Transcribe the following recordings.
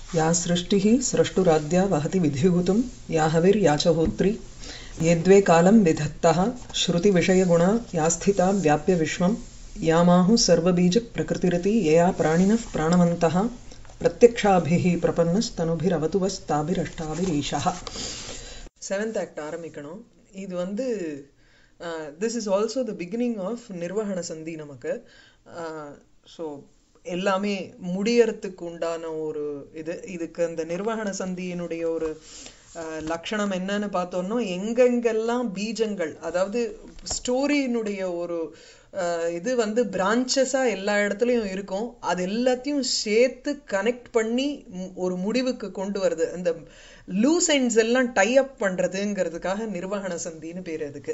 या सृष्टिः स्रष्टुराद्या वहति विधिभूतं या हविर्या च होत्री यद्वे कालं विधत्तः श्रुतिविषयगुणा या स्थिता व्याप्य विश्वं यामाहुः सर्वबीजप्रकृतिरिति यया प्राणिनः प्राणवन्तः प्रत्यक्षाभिः प्रपन्नस्तनुभिरवतु वस्ताभिरष्टाभिरीशः செவன்த் ஆக்ட் ஆரம்பிக்கணும் இது வந்து this is also the beginning of நிர்வகண சந்தி நமக்கு ஸோ எல்லாமே முடியறதுக்கு உண்டான ஒரு இது இதுக்கு அந்த நிர்வகண சந்தியினுடைய ஒரு லட்சணம் என்னன்னு பார்த்தோம்னா எங்கெங்கெல்லாம் பீஜங்கள் அதாவது ஸ்டோரியினுடைய ஒரு இது வந்து பிரான்ச்சஸா எல்லா இடத்துலையும் இருக்கும் அது எல்லாத்தையும் சேர்த்து கனெக்ட் பண்ணி ஒரு முடிவுக்கு கொண்டு வருது அந்த லூஸ் எண்ட்ஸ் எல்லாம் டை அப் பண்றதுங்கிறதுக்காக நிர்வகண சந்தின்னு பேர் அதுக்கு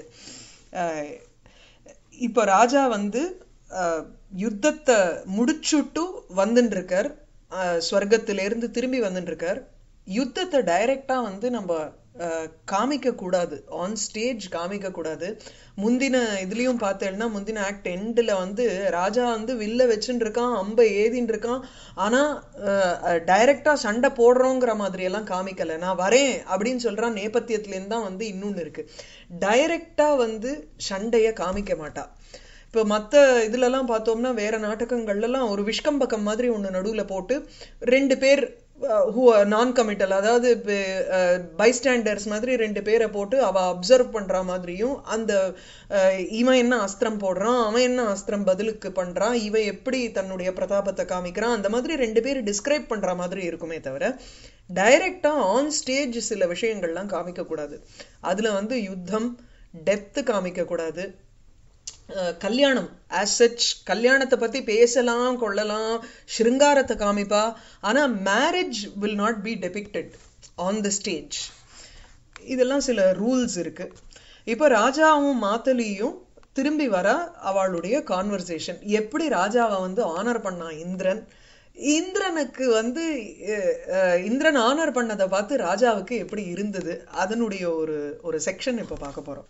இப்போ ராஜா வந்து யுத்தத்தை முடிச்சுட்டு வந்துட்டு இருக்கார் ஸ்வர்க்கத்திலேருந்து திரும்பி வந்துட்டு இருக்கார் யுத்தத்தை டைரக்டா வந்து நம்ம காமிக்க கூடாது ஆன் ஸ்டேஜ் காமிக்க கூடாது முந்தின இதுலயும் பார்த்தேன்னா முந்தின ஆக்ட் எண்டில் வந்து ராஜா வந்து வில்ல வச்சுட்டு இருக்கான் அம்பை ஏதின்னு இருக்கான் ஆனா டைரக்டா சண்டை போடுறோங்கிற மாதிரி எல்லாம் காமிக்கல நான் வரேன் அப்படின்னு சொல்றான் நேபத்தியத்துலேருந்து தான் வந்து இன்னொன்னு இருக்கு டைரக்டா வந்து சண்டைய காமிக்க மாட்டா இப்போ மற்ற இதுலலாம் பார்த்தோம்னா வேற நாடகங்கள்லாம் ஒரு விஷ்கம்பக்கம் மாதிரி ஒன்று நடுவில் போட்டு ரெண்டு பேர் ஹூ நான் கமிட்டல் அதாவது பைஸ்டாண்டர்ஸ் மாதிரி ரெண்டு பேரை போட்டு அவ அப்சர்வ் பண்ற மாதிரியும் அந்த இவன் என்ன அஸ்திரம் போடுறான் அவன் என்ன அஸ்திரம் பதிலுக்கு பண்றான் இவன் எப்படி தன்னுடைய பிரதாபத்தை காமிக்கிறான் அந்த மாதிரி ரெண்டு பேர் டிஸ்கிரைப் பண்ற மாதிரி இருக்குமே தவிர டைரக்டா ஆன் ஸ்டேஜ் சில விஷயங்கள்லாம் காமிக்க கூடாது அதுல வந்து யுத்தம் டெப்த் காமிக்க கூடாது கல்யாணம் ஆஸ் சச் கல்யாணத்தை பத்தி பேசலாம் கொள்ளலாம் ஸ்ருங்காரத்தை காமிப்பா ஆனா marriage will not be depicted on the stage இதெல்லாம் சில ரூல்ஸ் இருக்கு இப்போ ராஜாவும் மாத்தலியும் திரும்பி வர அவளுடைய கான்வர்சேஷன் எப்படி ராஜாவை வந்து ஆனர் பண்ணான் இந்திரன் இந்திரனுக்கு வந்து இந்திரன் ஆனர் பண்ணதை பார்த்து ராஜாவுக்கு எப்படி இருந்தது அதனுடைய ஒரு ஒரு செக்ஷன் இப்ப பார்க்க போறோம்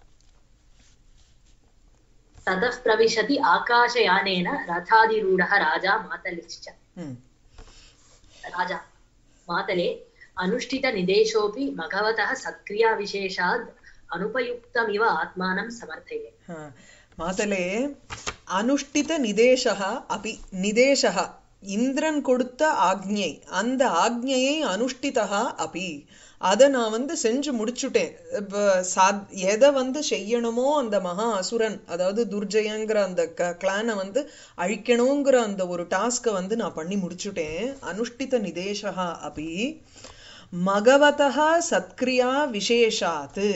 ततः प्रविशति आकाशयानेन रथाधिरूढः राजा मातलिश्च राजा मातले अनुष्ठितनिदेशोऽपि भगवतः सत्क्रियाविशेषाद् अनुपयुक्तमिव आत्मानं समर्थये மாதலே அனுஷ்டித நிதேசா அபி நிதேசா இந்திரன் கொடுத்த ஆக்ஞை அந்த ஆக்ஞையை அனுஷ்டிதா அபி அதை நான் வந்து செஞ்சு முடிச்சுட்டேன் இப்போ சாத் எதை வந்து செய்யணுமோ அந்த மகா அசுரன் அதாவது துர்ஜயங்கிற அந்த க கிளானை வந்து அழிக்கணுங்கிற அந்த ஒரு டாஸ்கை வந்து நான் பண்ணி முடிச்சுட்டேன் அனுஷ்டித நிதேசா அபி மகவதா சத்கிரியா விசேஷாத்து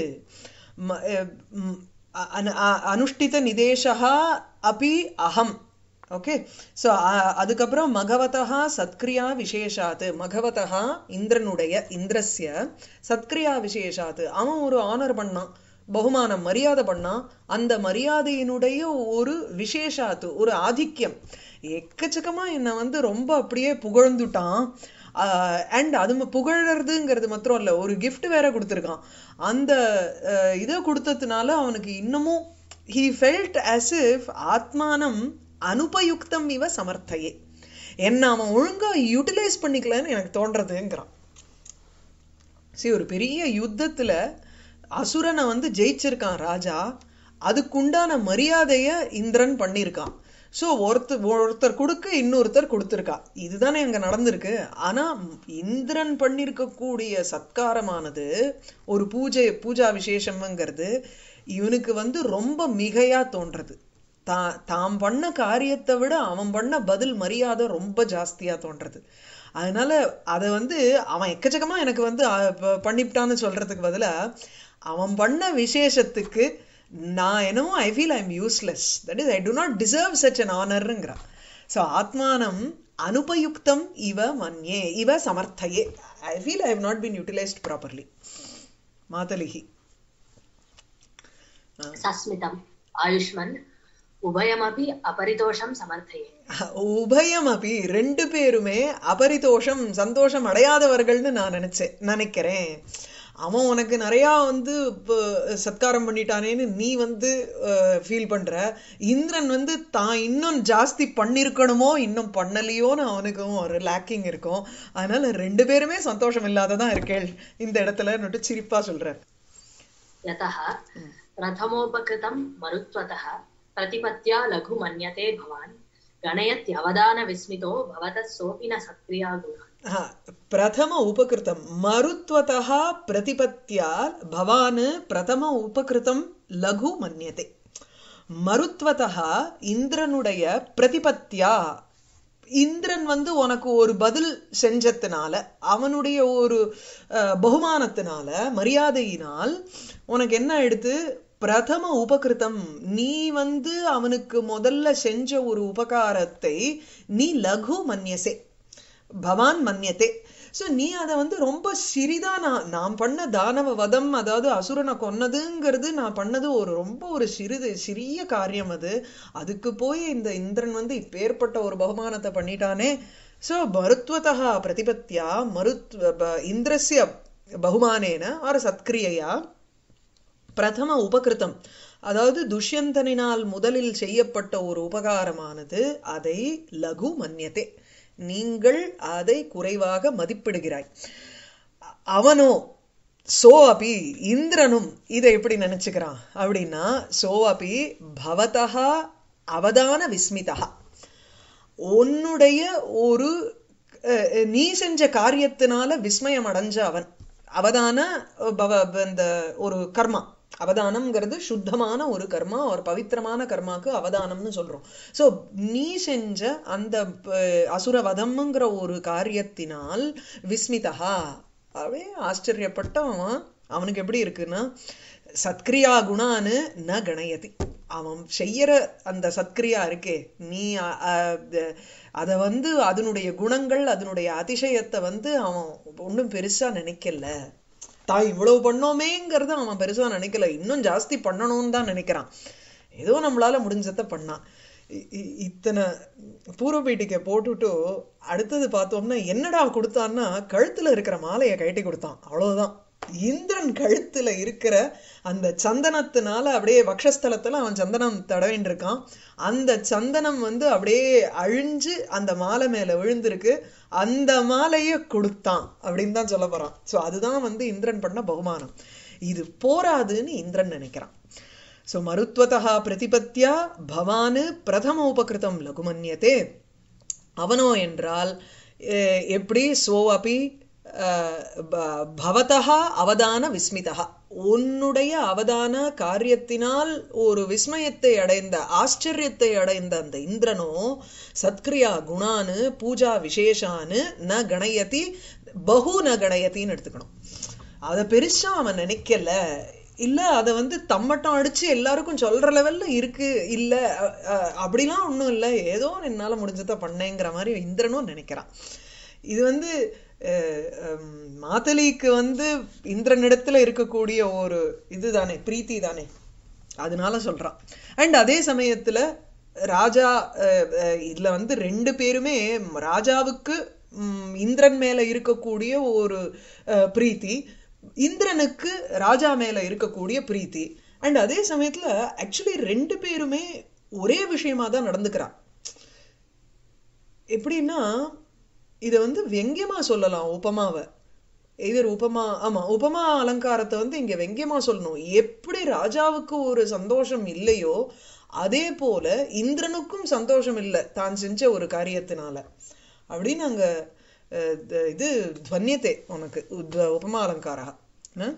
அனுஷ்டித நிதேசா அபி அகம் ஓகே ஸோ அதுக்கப்புறம் மகவதா சத்கிரியா விசேஷாத்து மகவதா இந்திரனுடைய இந்திரஸ்ய சத்கிரியா விசேஷாத்து அவன் ஒரு ஆனர் பண்ணான் பகுமானம் மரியாதை பண்ணான் அந்த மரியாதையினுடைய ஒரு விசேஷாத்து ஒரு ஆதிக்கியம் எக்கச்சக்கமா என்னை வந்து ரொம்ப அப்படியே புகழ்ந்துட்டான் அண்ட் அது புகழறதுங்கிறது மாத்திரம் இல்ல ஒரு கிஃப்ட் வேற கொடுத்துருக்கான் அந்த இதை கொடுத்ததுனால அவனுக்கு இன்னமும் ஹி ஃபெல்ட் அஸ் இஃப் ஆத்மானம் அனுபயுக்தம் இவ சமர்த்தையே என்ன அவன் ஒழுங்கா யூட்டிலைஸ் பண்ணிக்கலன்னு எனக்கு தோன்றதுங்கிறான் சரி ஒரு பெரிய யுத்தத்துல அசுரனை வந்து ஜெயிச்சிருக்கான் ராஜா அதுக்குண்டான மரியாதைய இந்திரன் பண்ணியிருக்கான் ஸோ ஒருத்தர் ஒருத்தர் கொடுக்க இன்னொருத்தர் கொடுத்துருக்கா இதுதானே அங்க நடந்திருக்கு ஆனா இந்திரன் பண்ணிருக்கக்கூடிய சத்காரமானது ஒரு பூஜை பூஜா விசேஷம்ங்கிறது இவனுக்கு வந்து ரொம்ப மிகையா தோன்றது தா தாம் பண்ண காரியத்தை விட அவன் பண்ண பதில் மரியாதை ரொம்ப ஜாஸ்தியா தோன்றது அதனால அதை வந்து அவன் எக்கச்சக்கமா எனக்கு வந்து பண்ணிவிட்டான்னு சொல்றதுக்கு பதிலா அவன் பண்ண விசேஷத்துக்கு நான் என்னமோ I feel I'm useless that is I do not deserve such an ஆனர்ங்கிறான் ஸோ ஆத்மானம் அனுபயுக்தம் இவ மன்யே இவ சமர்த்தையே I feel I have not been utilised properly மாதலிஹி சஸ்மிதம் ஆயுஷ்மன் உபயமபி அபரிதோஷம் சமர்த்தையே உபயமபி ரெண்டு பேருமே அபரிதோஷம் சந்தோஷம் அடையாதவர்கள்னு நான் நினைச்சேன் நினைக்கிறேன் அவன் உனக்கு நிறையா வந்து இப்போ சத்காரம் பண்ணிட்டானேன்னு நீ வந்து ஃபீல் பண்ற இந்திரன் வந்து தான் இன்னும் ஜாஸ்தி பண்ணிருக்கணுமோ இன்னும் பண்ணலையோன்னு அவனுக்கும் ஒரு லேக்கிங் இருக்கும் அதனால ரெண்டு பேருமே சந்தோஷம் இல்லாததான் இருக்கேள் இந்த இடத்துல நட்டு சிரிப்பா சொல்றார் यतः प्रथमोपकृतं मरुत्वतः प्रतिपत्या लघु मन्यते भवान् गणयत्यवदानविस्मितो भवतः सोऽपि न सक्रिया गुणः हा, प्रथम उपकृतं मरुत्वतः प्रतिपत्या भवान् प्रथम उपकृतं लघु मन्यते மருத்வதா இந்திரனுடைய பிரதிபத்தியா இந்திரன் வந்து உனக்கு ஒரு பதில் செஞ்சதுனால அவனுடைய ஒரு அஹ், பகுமானத்தினால மரியாதையினால் உனக்கு என்ன எடுத்து பிரதம உபகிருதம் நீ வந்து அவனுக்கு முதல்ல செஞ்ச ஒரு உபகாரத்தை நீ லகு மன்யசே பவான் மன்யத்தே சோ நீ அதை வந்து ரொம்ப சிறிதா நான் நான் பண்ண தானவ வதம் அதாவது அசுரனை கொன்னதுங்கிறது நான் பண்ணது ஒரு ரொம்ப ஒரு சிறிது சிறிய காரியம் அது அதுக்கு போய் இந்த இந்திரன் வந்து இப்பேற்பட்ட ஒரு பகுமானத்தை பண்ணிட்டானே சோ மருத்துவத்தா பிரதிபத்தியா மருத்வ ப- இந்திரஸ்ய பகுமானேன ஆர் சத்கிரியையா பிரதம உபகிருதம் அதாவது துஷ்யந்தனினால் முதலில் செய்யப்பட்ட ஒரு உபகாரமானது அதை லகு மன்யத்தே நீங்கள் அதை குறைவாக மதிப்பிடுகிறாய் அ- அவனோ சோ அபி இந்திரனும் இதை எப்படி நினைச்சுக்கிறான் அப்படின்னா சோ அபி பவதா அவதான விஸ்மிதா உன்னுடைய ஒரு அஹ், நீ செஞ்ச காரியத்தினால விஸ்மயம் அடைஞ்ச அவன் அவதான பவ இந்த ஒரு கர்மா அவதானம்ங்கிறது சுத்தமான ஒரு கர்மா ஒரு பவித்திரமான கர்மாக்கு அவதானம்னு சொல்றோம் சோ நீ செஞ்ச அந்த அஹ், அசுரவதம்ங்கிற ஒரு காரியத்தினால் விஸ்மிதா அவன் ஆச்சரியப்பட்டவன் அவனுக்கு எப்படி இருக்குன்னா சத்கிரியா குணான்னு ந கணயதி அவன் செய்யற அந்த சத்கிரியா இருக்கே நீ அ- அ- த- அத வந்து அதனுடைய குணங்கள் அதனுடைய அதிசயத்தை வந்து அவன் ஒண்ணும் பெருசா நினைக்கல தான் இவ்வளவு பண்ணோமேங்கிறத அவன் பெருசா நினைக்கல இன்னும் ஜாஸ்தி பண்ணணும்னு தான் நினைக்கிறான் ஏதோ நம்மளால முடிஞ்சதை பண்ணான் இ- இ- இத்தனை பூர்வ பீட்டிக்கை போட்டுட்டு அடுத்தது பார்த்தோம்னா என்னடா கொடுத்தான்னா கழுத்துல இருக்கிற மாலையை கழட்டி கொடுத்தான் அவ்வளவுதான் இந்திரன் கழுத்துல இருக்கிற அந்த சந்தனத்தினால அப்படியே வக்ஷஸ்தலத்துல அவன் சந்தனம் தடவின்னு இருக்கான் அந்த சந்தனம் வந்து அப்படியே அழிஞ்சு அந்த மாலை மேல விழுந்திருக்கு அந்த மாலையை கொடுத்தான் அப்படின்னு தான் சொல்ல போறான் சோ அதுதான் வந்து இந்திரன் பண்ண பகுமானம் இது போராதுன்னு இந்திரன் நினைக்கிறான் சோ மருத்வதா பிரதிபத்தியா பவானு பிரதம உபகிருதம் லகுமன்யத்தே அவனோ என்றால் எ- எப்படி சோ அபி அஹ், ப- பவதா அவதான விஸ்மிதா உன்னுடைய அவதான காரியத்தினால் ஒரு விஸ்மயத்தை அடைந்த ஆச்சரியத்தை அடைந்த அந்த இந்திரனோ சத்கிரியா குணானு பூஜா விசேஷானு ந கணயதி பகு ந கணயத்தின்னு எடுத்துக்கணும் அத பெருசா அவன் நினைக்கல இல்ல அத வந்து தம்மட்டம் அடிச்சு எல்லாருக்கும் சொல்ற லெவல்ல இருக்கு இல்ல அ- அ- அப்படிலாம் ஒண்ணும் இல்ல ஏதோ என்னால முடிஞ்சதை பண்ணேங்கிற மாதிரி இந்திரனும் நினைக்கிறான் இது வந்து அஹ், ஹம், மாதலிக்கு வந்து இந்திரனிடத்துல இருக்கக்கூடிய ஒரு இதுதானே பிரீத்தி தானே அதனால சொல்றான் அண்ட் அதே சமயத்துல ராஜா அஹ், அஹ், இதுல வந்து ரெண்டு பேருமே ராஜாவுக்கு ம், இந்திரன் மேல இருக்கக்கூடிய ஒரு அஹ், பிரீத்தி இந்திரனுக்கு ராஜா மேல இருக்கக்கூடிய பிரீத்தி அண்ட் அதே சமயத்துல ஆக்சுவலி ரெண்டு பேருமே ஒரே விஷயமா தான் நடந்துக்கிறான் எப்படின்னா இத வந்து வெங்கியமா சொல்லலாம் உபமாவை எதிர் உபமா ஆமா உபமா அலங்காரத்தை வந்து இங்க வெங்கியமா சொல்லணும் எப்படி ராஜாவுக்கு ஒரு சந்தோஷம் இல்லையோ அதே போல இந்திரனுக்கும் சந்தோஷம் இல்லை தான் செஞ்ச ஒரு காரியத்தினால அப்படின்னு அங்க அஹ், த- இது துவன்யத்தே உனக்கு உத்வ- உபமா அலங்காரா என்ன?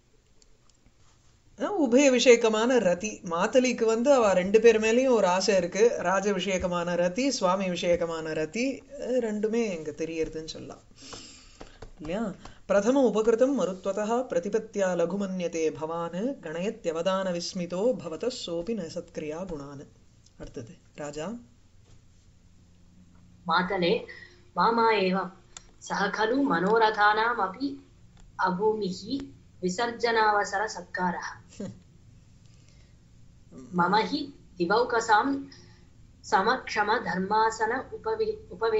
அஹ் உபய விஷயக்கமான ரதி மாத்தலிக்கு வந்து அவ ரெண்டு பேர் மேலயும் ஒரு ஆசை இருக்கு ராஜ விஷயக்கமான ரதி சுவாமி விஷயக்கமான ரதி அஹ் ரெண்டுமே இங்க தெரியறதுன்னு சொல்லலாம் இல்லையா பிரதம உபகிருதம் மருத்வதா பிரதிபத்தியா லகுமன்யதே பவான் கணயத்யவதான விஸ்மிதோ பவத சோபி ந சத்கிரியா குணான் அடுத்தது ராஜா मातले मामा एव सः खलु मनोरथानामपि अभूमिः विसर्जनावसरसत्कारः मम हि दिवौकसां समक्षमधर्मासन उपवि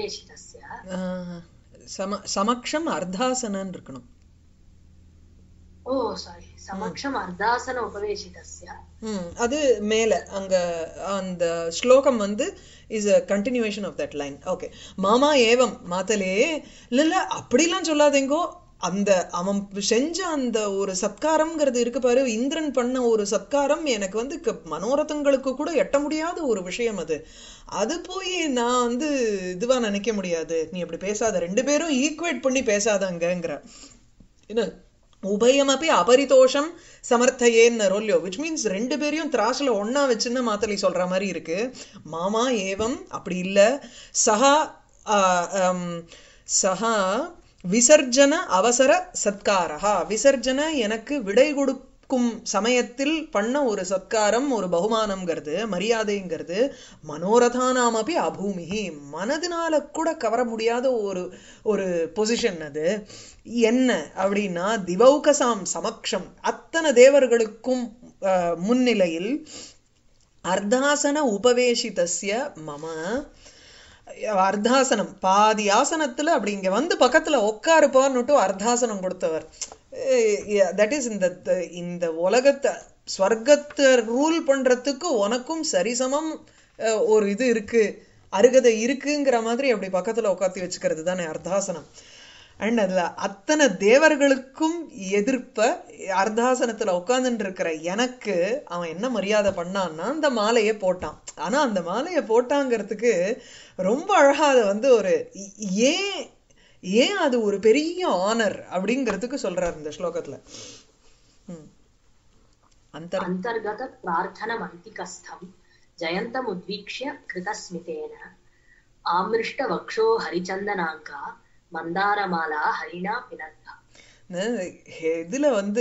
उपवेशितस्य அஹ் சம சமக்ஷம் அர்த்தாசனன்னு இருக்கணும் ओ सारी समक्षम् अर्धासन उपवेशितस्य ம் அது மேல அங்க அந்த ஸ்லோகம் வந்து is a continuation of that line okay மாமா ஏவம் மாத்தலே இல்ல இல்ல அப்படிலாம் சொல்லாதீங்கோ அந்த அவன் செஞ்ச அந்த ஒரு சத்காரம்ங்கிறது இருக்கு பாரு இந்திரன் பண்ண ஒரு சத்காரம் எனக்கு வந்து க- மனோரதங்களுக்கு கூட எட்ட முடியாத ஒரு விஷயம் அது அது போய் நான் வந்து இதுவா நினைக்க முடியாது நீ அப்படி பேசாத ரெண்டு பேரும் ஈக்குவேட் பண்ணி பேசாதங்கங்கிற என்ன உபயமப்பி அபரிதோஷம் சமர்த்தையேன்னு ரோல்யோ விச் மீன்ஸ் ரெண்டு பேரையும் திராசுல ஒண்ணா வச்சுன்னு மாத்தலி சொல்ற மாதிரி இருக்கு மாமா ஏவம் அப்படி இல்ல சஹா ஆஹ், ஹம், சஹா விசர்ஜன அவசர சத்காரஹா விசர்ஜன எனக்கு விடை கொடுக்கும் சமயத்தில் பண்ண ஒரு சத்காரம் ஒரு பகுமானம்ங்கிறது மரியாதைங்கிறது மனோரதானாமப்பி அபூமிகி மனதினால கூட கவர முடியாத ஒரு ஒரு பொசிஷன் அது என்ன அப்படின்னா திவௌகசாம் சமக்ஷம் அத்தனை தேவர்களுக்கும் அஹ், முன்னிலையில் அர்த்தாசன உபவேசிதஸ்ய மம அர்த்தாசனம் பாதி ஆசனத்துல அப்படி இங்க வந்து பக்கத்துல உட்காருப்பான்னுட்டு அர்த்தாசனம் கொடுத்தவர் தட் இஸ் இந்த இந்த உலகத்தை ஸ்வர்க்கத்தை ரூல் பண்றதுக்கு உனக்கும் சரிசமம் அஹ், ஒரு இது இருக்கு அருகதை இருக்குங்கிற மாதிரி அப்படி பக்கத்துல உட்காத்தி வச்சுக்கிறது தானே அர்த்தாசனம் அண்ட் அதுல அத்தனை தேவர்களுக்கும் எதிர்ப்ப அர்த்தாசனத்துல உட்கார்ந்துட்டு இருக்கிற எனக்கு அவன் என்ன மரியாதை பண்ணான்னா அந்த மாலையை போட்டான் ஆனா அந்த மாலையை போட்டாங்கிறதுக்கு ரொம்ப அழகா அதை வந்து ஒரு இ- ஏன் ஏன் அது ஒரு பெரிய ஆனர் அப்படிங்கிறதுக்கு சொல்றாரு இந்த ஸ்லோகத்துல ம். அந்தர் अन्तर्गत प्रार्थनमन्तिकस्थं जयन्तमुद्वीक्ष्य कृतस्मितेन आमृष्टवक्षो हरिचन्दनाङ्का मन्दारमाला हरिणा पिनद्धा ந- இதுல வந்து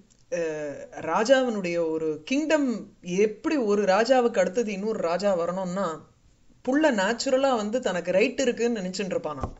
அஹ், ராஜாவினுடைய ஒரு கிங்டம் எப்படி ஒரு ராஜாவுக்கு அடுத்தது இன்னொரு ராஜா வரணும்னா புள்ள நேச்சுரலா வந்து தனக்கு ரைட் இருக்குன்னு நினைச்சுட்டு இருப்பானாம்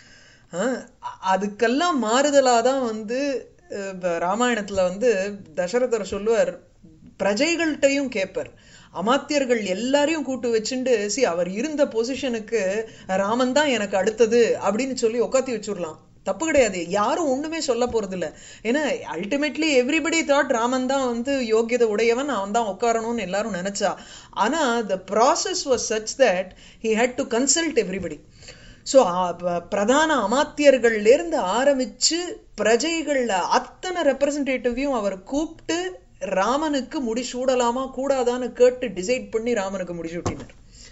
ஆஹ், அ- அதுக்கெல்லாம் மாறுதலா தான் வந்து அஹ், இப்ப ராமாயணத்துல வந்து தசரதர் சொல்லுவார் பிரஜைகள்கிட்டையும் கேட்பார் அமாத்தியர்கள் எல்லாரையும் கூட்டு வச்சுண்டு சி அவர் இருந்த பொசிஷனுக்கு ராமன் தான் எனக்கு அடுத்தது அப்படின்னு சொல்லி உட்காத்தி வச்சுடலாம் தப்பு கிடையாது யாரும் ஒண்ணுமே சொல்ல போறது இல்ல ஏன்னா அல்டிமேட்லி எவ்ரிபடி தாட் ராமன் தான் வந்து யோக்கியதை உடையவன் அவன் தான் உட்காரணும்னு எல்லாரும் நினைச்சா ஆனா the process was such that he had to consult everybody so பிரதான அமாத்தியர்கள்ல இருந்து ஆரம்பிச்சு பிரஜைகள்ல அத்தனை ரெப்ரசன்டேட்டிவையும் அவர் கூப்பிட்டு ராமனுக்கு முடிசூடலாமா கூடாதான்னு கேட்டு டிசைட் பண்ணி ராமனுக்கு முடிசூட்டினார்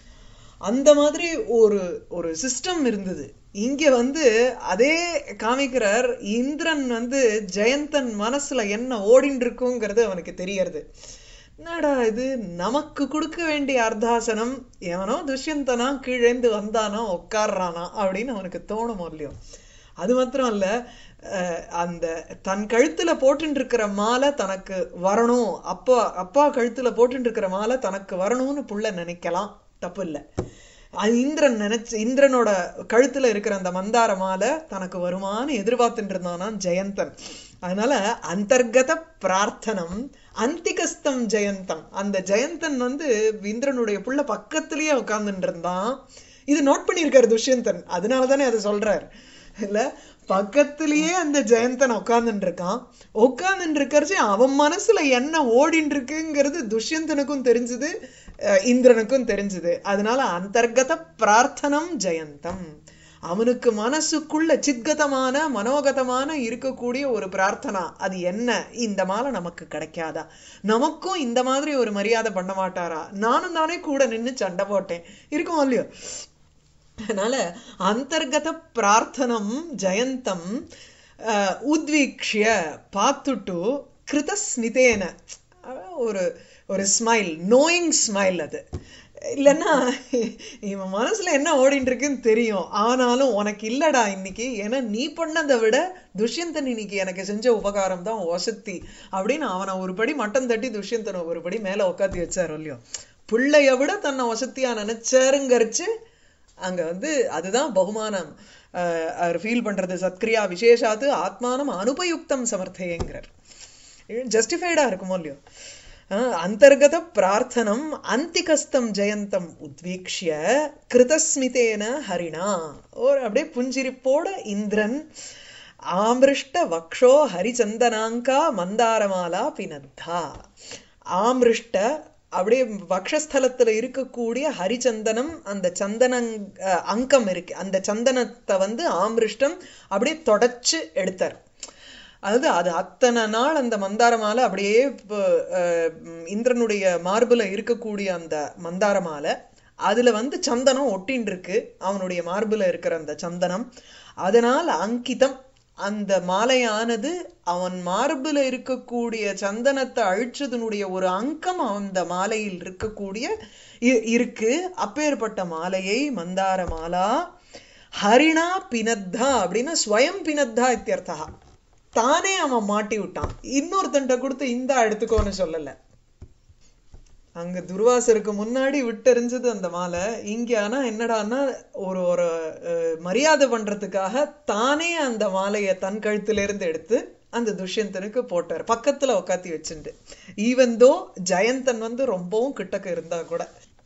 அந்த மாதிரி ஒரு ஒரு சிஸ்டம் இருந்தது இங்க வந்து அதே காமிக்கிறார் இந்திரன் வந்து ஜெயந்தன் மனசுல என்ன ஓடின்னு இருக்குங்கிறது அவனுக்கு தெரியறது என்னடா இது நமக்கு கொடுக்க வேண்டிய அர்த்தாசனம் எவனோ துஷ்யந்தனா கீழேந்து வந்தானா உட்கார்றானா அப்படின்னு அவனுக்கு தோணும் இல்லையோ அது மாத்திரம் இல்ல அஹ், அந்த தன் கழுத்துல போட்டுட்டு இருக்கிற மாலை தனக்கு வரணும் அப்பா அப்பா கழுத்துல போட்டுட்டு இருக்கிற மாலை தனக்கு வரணும்னு புள்ள நினைக்கலாம் தப்பு இல்ல அது இந்திரன் நினைச்சு இந்திரனோட கழுத்துல இருக்கிற அந்த மந்தார மாலை தனக்கு வருமான்னு எதிர்பார்த்துட்டு இருந்தானா ஜெயந்தன் அதனால அந்தர்கத பிரார்த்தனம் அந்திகஸ்தம் ஜெயந்தம் அந்த ஜெயந்தன் வந்து இந்திரனுடைய புள்ள பக்கத்திலேயே உட்கார்ந்துட்டு இருந்தான் இது நோட் பண்ணியிருக்காரு துஷ்யந்தன் அதனால தானே அதை சொல்றார் இல்ல பக்கத்திலேயே அந்த ஜெயந்தன் உட்கார்ந்துட்டு இருக்கான் உட்கார்ந்துட்டு இருக்கறச்சு அவன் மனசுல என்ன ஓடின்னு இருக்குங்கிறது துஷ்யந்தனுக்கும் தெரிஞ்சது அஹ், இந்திரனுக்கும் தெரிஞ்சது அதனால அந்தர்கத பிரார்த்தனம் ஜெயந்தம் அவனுக்கு மனசுக்குள்ள சித்கதமான மனோகதமான இருக்கக்கூடிய ஒரு பிரார்த்தனா அது என்ன இந்த மாலை நமக்கு கிடைக்காதா நமக்கும் இந்த மாதிரி ஒரு மரியாதை பண்ண மாட்டாரா நானும் தானே கூட நின்னு சண்டை போட்டேன் இருக்கும் இல்லையோ அதனால அந்தர்கத பிரார்த்தனம் ஜெயந்தம் அஹ், உத்வீக்ஷ்ய பார்த்துட்டு கிருதஸ்மிதேன அஹ், ஒரு ஒரு ஸ்மைல் நோயிங் ஸ்மைல் அது இல்லைன்னா இவன் மனசுல என்ன ஓடிட்டு இருக்குன்னு தெரியும் ஆனாலும் உனக்கு இல்லடா இன்னைக்கு ஏன்னா நீ பண்ணதை விட துஷ்யந்தன் இன்னைக்கு எனக்கு செஞ்ச உபகாரம் தான் வசத்தி அப்படின்னு அவனை ஒரு படி மட்டம் தட்டி துஷ்யந்தனை ஒரு படி மேல உட்காத்தி வச்சாரு இல்லையோ பிள்ளைய விட தன்னை வசத்தியா நினைச்சாருங்கரிச்சு அங்க வந்து அதுதான் பகுமானம் அஹ், அவர் ஃபீல் பண்றது சத்கிரியா விசேஷாத்து ஆத்மானம் அனுபயுக்தம் சமர்த்தையங்கிறார் ஜஸ்டிஃபைடா இருக்குமோ இல்லையோ அஹ், அந்தர்கத பிரார்த்தனம் அந்திகஸ்தம் ஜெயந்தம் உத்வீக்ஷ்ய கிருதஸ்மிதேன ஹரிணா ஒரு அப்படியே புஞ்சிரிப்போட இந்திரன் ஆமிருஷ்ட வக்ஷோ ஹரிச்சந்தனாங்கா மந்தாரமாலா பினத்தா ஆமிருஷ்ட அப்படியே வக்ஷஸ்தலத்துல இருக்கக்கூடிய ஹரிச்சந்தனம் அந்த சந்தன அங்கம் இருக்கு அந்த சந்தனத்தை வந்து ஆமிருஷ்டம் அப்படியே தொடச்சு எடுத்தார் அதாவது அது அத்தனை நாள் அந்த மந்தார மாலை அப்படியே இந்திரனுடைய மார்புல இருக்கக்கூடிய அந்த மந்தார மாலை அதுல வந்து சந்தனம் ஒட்டின் இருக்கு அவனுடைய மார்புல இருக்கிற அந்த சந்தனம் அதனால் அங்கிதம் அந்த மாலையானது அவன் மார்புல இருக்கக்கூடிய சந்தனத்தை அழிச்சதனுடைய ஒரு அங்கம் அந்த மாலையில் இருக்கக்கூடிய இருக்கு அப்பேற்பட்ட மாலையை மந்தார மாலா ஹரிணா பினத்தா அப்படின்னா ஸ்வயம் பினத்தா இத்தியர்த்தா தானே அவன் மாட்டி விட்டான் இன்னொருத்தன்ட்ட கொடுத்து இந்தா எடுத்துக்கோன்னு சொல்லல அங்க துர்வாசருக்கு முன்னாடி விட்டெறிஞ்சது அந்த மாலை இங்க ஆனா என்னடான்னா ஒரு ஒரு மரியாதை பண்றதுக்காக தானே அந்த மாலையை தன் கழுத்துல இருந்து எடுத்து அந்த துஷ்யந்தனுக்கு போட்டார் பக்கத்துல உக்காத்தி வச்சுட்டு ஈவன் தோ ஜெயந்தன் வந்து ரொம்பவும் கிட்டக்க இருந்தா கூட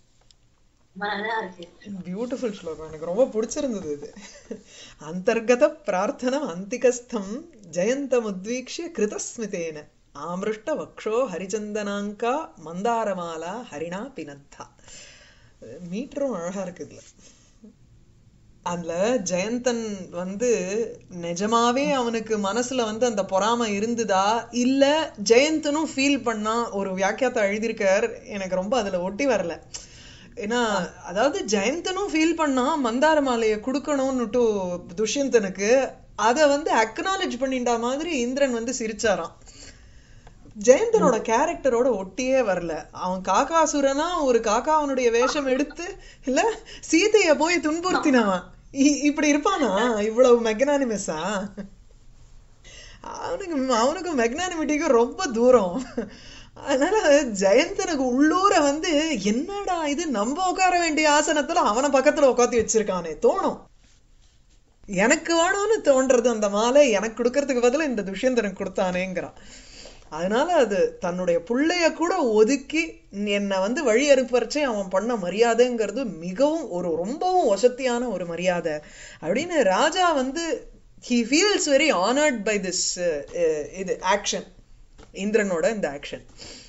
பியூட்டிஃபுல் ஸ்லோகம் எனக்கு ரொம்ப பிடிச்சிருந்தது இது அந்தர்கத பிரார்த்தனம் அந்திகஸ்தம் ஜெயந்தம் உத்வீக்ஷிய கிருதஸ்மிதேன ஆமிருஷ்ட வக்ஷோ ஹரிச்சந்தனாங்கா மந்தாரமாலா ஹரிணா பினத்தா மீட்டரும் அழகா இருக்கு இதுல அதுல ஜெயந்தன் வந்து நிஜமாவே அவனுக்கு மனசுல வந்து அந்த பொறாம இருந்துதா இல்ல ஜெயந்தனும் ஃபீல் பண்ணா ஒரு வியாக்கியாத்தை எழுதியிருக்கார் எனக்கு ரொம்ப அதுல ஒட்டி வரல ஏன்னா அதாவது ஜெயந்தனும் ஃபீல் பண்ணா மந்தார மாலையை கொடுக்கணும்னுட்டு துஷ்யந்தனுக்கு அதை வந்து அக்னாலேஜ் பண்ணிட்டா மாதிரி இந்திரன் வந்து சிரிச்சாராம் ஜெயந்தனோட கேரக்டரோட ஒட்டியே வரல அவன் காக்காசுரனா ஒரு காக்கா அவனுடைய வேஷம் எடுத்து இல்ல சீதைய போய் துன்புறுத்தினான் இப்படி இருப்பானா இவ்வளவு மெக்னானிமஸா அவனுக்கு அவனுக்கு மெக்னானிமிட்டிக்கு ரொம்ப தூரம் அதனால ஜெயந்தனுக்கு உள்ளூர வந்து என்னடா இது நம்ம உட்கார வேண்டிய ஆசனத்துல அவனை பக்கத்துல உட்காத்தி வச்சிருக்கானே தோணும் எனக்கு வேணும்னு தோன்றது அந்த மாலை எனக்கு கொடுக்கறதுக்கு பதிலா இந்த துஷ்யந்தனுக்கு கொடுத்தானேங்கிறான் அதனால அது தன்னுடைய பிள்ளைய கூட ஒதுக்கி என்னை வந்து வழி அனுப்பறச்சே அவன் பண்ண மரியாதைங்கிறது மிகவும் ஒரு ரொம்பவும் வசத்தியான ஒரு மரியாதை அப்படின்னு ராஜா வந்து he feels very honoured by this இது ஆக்ஷன் இந்திரனோட இந்த ஆக்ஷன்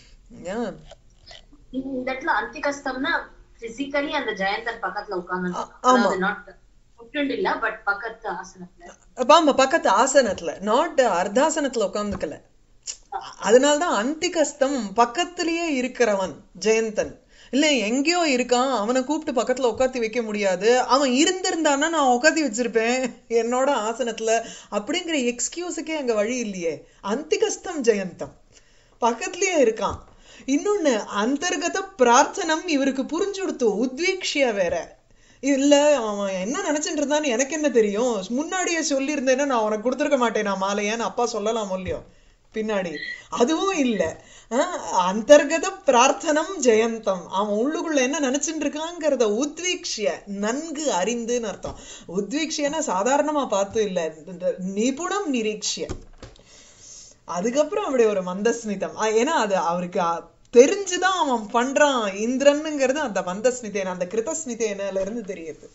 இந்த இடத்துல அந்திகஸ்தம்னா பிசிக்கலி அந்த ஜெயந்தன் பக்கத்துல ஆமா. உட்கார்ந்து இல்ல பட் பக்கத்து ஆசனத்துல ஆமா பக்கத்து ஆசனத்துல நாட் அர்த்தாசனத்துல உட்காந்துக்கல அதனால்தான் அந்திகஸ்தம் பக்கத்திலேயே இருக்கிறவன் ஜெயந்தன் இல்ல எங்கேயோ இருக்கான் அவனை கூப்பிட்டு பக்கத்துல உட்காத்தி வைக்க முடியாது அவன் இருந்திருந்தானா நான் உட்காத்தி வச்சிருப்பேன் என்னோட ஆசனத்துல அப்படிங்கிற எக்ஸ்கியூஸுக்கே அங்க வழி இல்லையே அந்திகஸ்தம் ஜெயந்தம் பக்கத்திலேயே இருக்கான் இன்னொன்னு அந்தர்கத பிரார்த்தனம் இவருக்கு புரிஞ்சு கொடுத்து உத்வீக்ஷியா வேற இல்ல அவன் என்ன நினைச்சிட்டு இருந்தான்னு எனக்கு என்ன தெரியும் முன்னாடியே சொல்லியிருந்தேன்னா நான் உனக்கு கொடுத்துருக்க மாட்டேன் நான் மாலையான்னு அப்பா சொல்லலாம் இல்லையோ பின்னாடி அதுவும் இல்ல ஆஹ் அந்தர்கத பிரார்த்தனம் ஜெயந்தம் அவன் உள்ளுக்குள்ள என்ன நினைச்சிட்டு இருக்காங்கிறத உத்வீக்ஷிய நன்கு அறிந்துன்னு அர்த்தம் உத்வீக்ஷியனா சாதாரணமா பார்த்து இல்ல இந்த நிபுணம் நிரீக்ஷிய அதுக்கப்புறம் அப்படி ஒரு மந்தஸ்மிதம் ஆஹ் ஏன்னா அது அவருக்கு அ- தெரிஞ்சுதான் அவன் பண்றான் இந்திரனுங்கிறது அந்த மந்தஸ்மிதேன அந்த கிருதஸ்மிதேனால இருந்து தெரியுது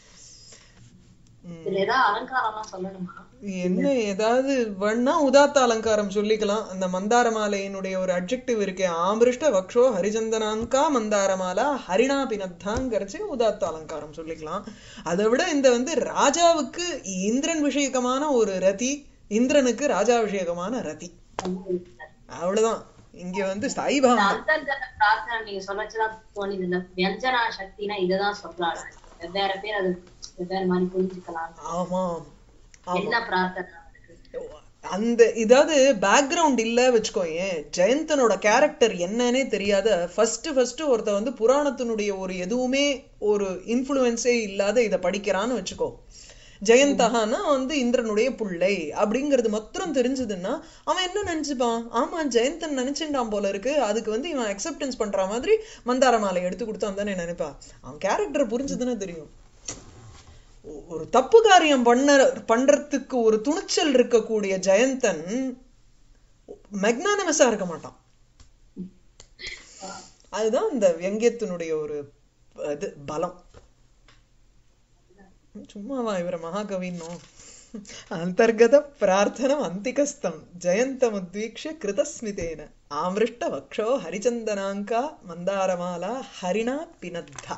இதுல ஏதாவது அலங்காரம்லாம் சொல்லணுமா என்ன ஏதாவது வேணா உதாத்த அலங்காரம் சொல்லிக்கலாம் அந்த மந்தார மாலையினுடைய ஒரு அட்ஜெக்டிவ் இருக்கே ஆமிருஷ்ட வக்ஷோ ஹரிச்சந்தனாங்கா மந்தார மாலா ஹரிணா பினத்தாங்கிறச்சு உதாத்த அலங்காரம் சொல்லிக்கலாம் அதை விட இந்த வந்து ராஜாவுக்கு இந்திரன் விஷயகமான ஒரு ரதி இந்திரனுக்கு ராஜா விஷயகமான ரதி அவ்வளவுதான் இங்க வந்து இந்த சாய்பாவம் அந்தர்கத பிரார்த்தனை நீங்க சொல்லச்சுதான் தோணுது இந்த வியஞ்சனா சக்தினா இததான் சொல்றாங்க வெவ்வேறு பேர் அது வெவ்வேறு மாதிரி புரிஞ்சுக்கலாம் ஆமாம் ஆமா என்ன பிரார்த்தனை அவருக்கு அந்த இதாவது பேக்ரவுண்ட் இல்ல வச்சுக்கோயேன் ஜெயந்தனோட கேரக்டர் என்னன்னே தெரியாத ஃபர்ஸ்ட் ஃபர்ஸ்ட் ஒருத்த வந்து புராணத்தினுடைய ஒரு எதுவுமே ஒரு இன்ஃப்ளூயன்ஸே இல்லாத இதை படிக்கிறான்னு வச்சுக்கோ ஜெயந்தகானா வந்து இந்திரனுடைய புள்ளை அப்படிங்கிறது மாத்திரம் தெரிஞ்சதுன்னா அவன் என்ன நினைச்சுப்பான் ஆமா ஜெயந்தன் நினைச்சுட்டான் போல இருக்கு அதுக்கு வந்து இவன் அக்செப்டன்ஸ் பண்ற மாதிரி மந்தார மாலை எடுத்து கொடுத்தான் தானே நினைப்பான் அவன் கேரக்டர் புரிஞ்சதுன்னா தெரியும் ஒ- ஒரு தப்பு காரியம் பண்ண பண்றதுக்கு ஒரு துணிச்சல் இருக்கக்கூடிய ஜெயந்தன் மெக்னானிமஸா இருக்க மாட்டான் அதுதான் இந்த வியங்கியத்தினுடைய ஒரு இது பலம் சும்மாவா இவரை மகாகவின்னோ அந்தர்கத பிரார்த்தனம் அந்திகஸ்தம் ஜெயந்தமுத்வீக்ஷ கிருதஸ்மிதேன ஆமிருஷ்ட வக்ஷோ ஹரிச்சந்தனாங்கா மந்தாரமாலா ஹரிணா பினத்தா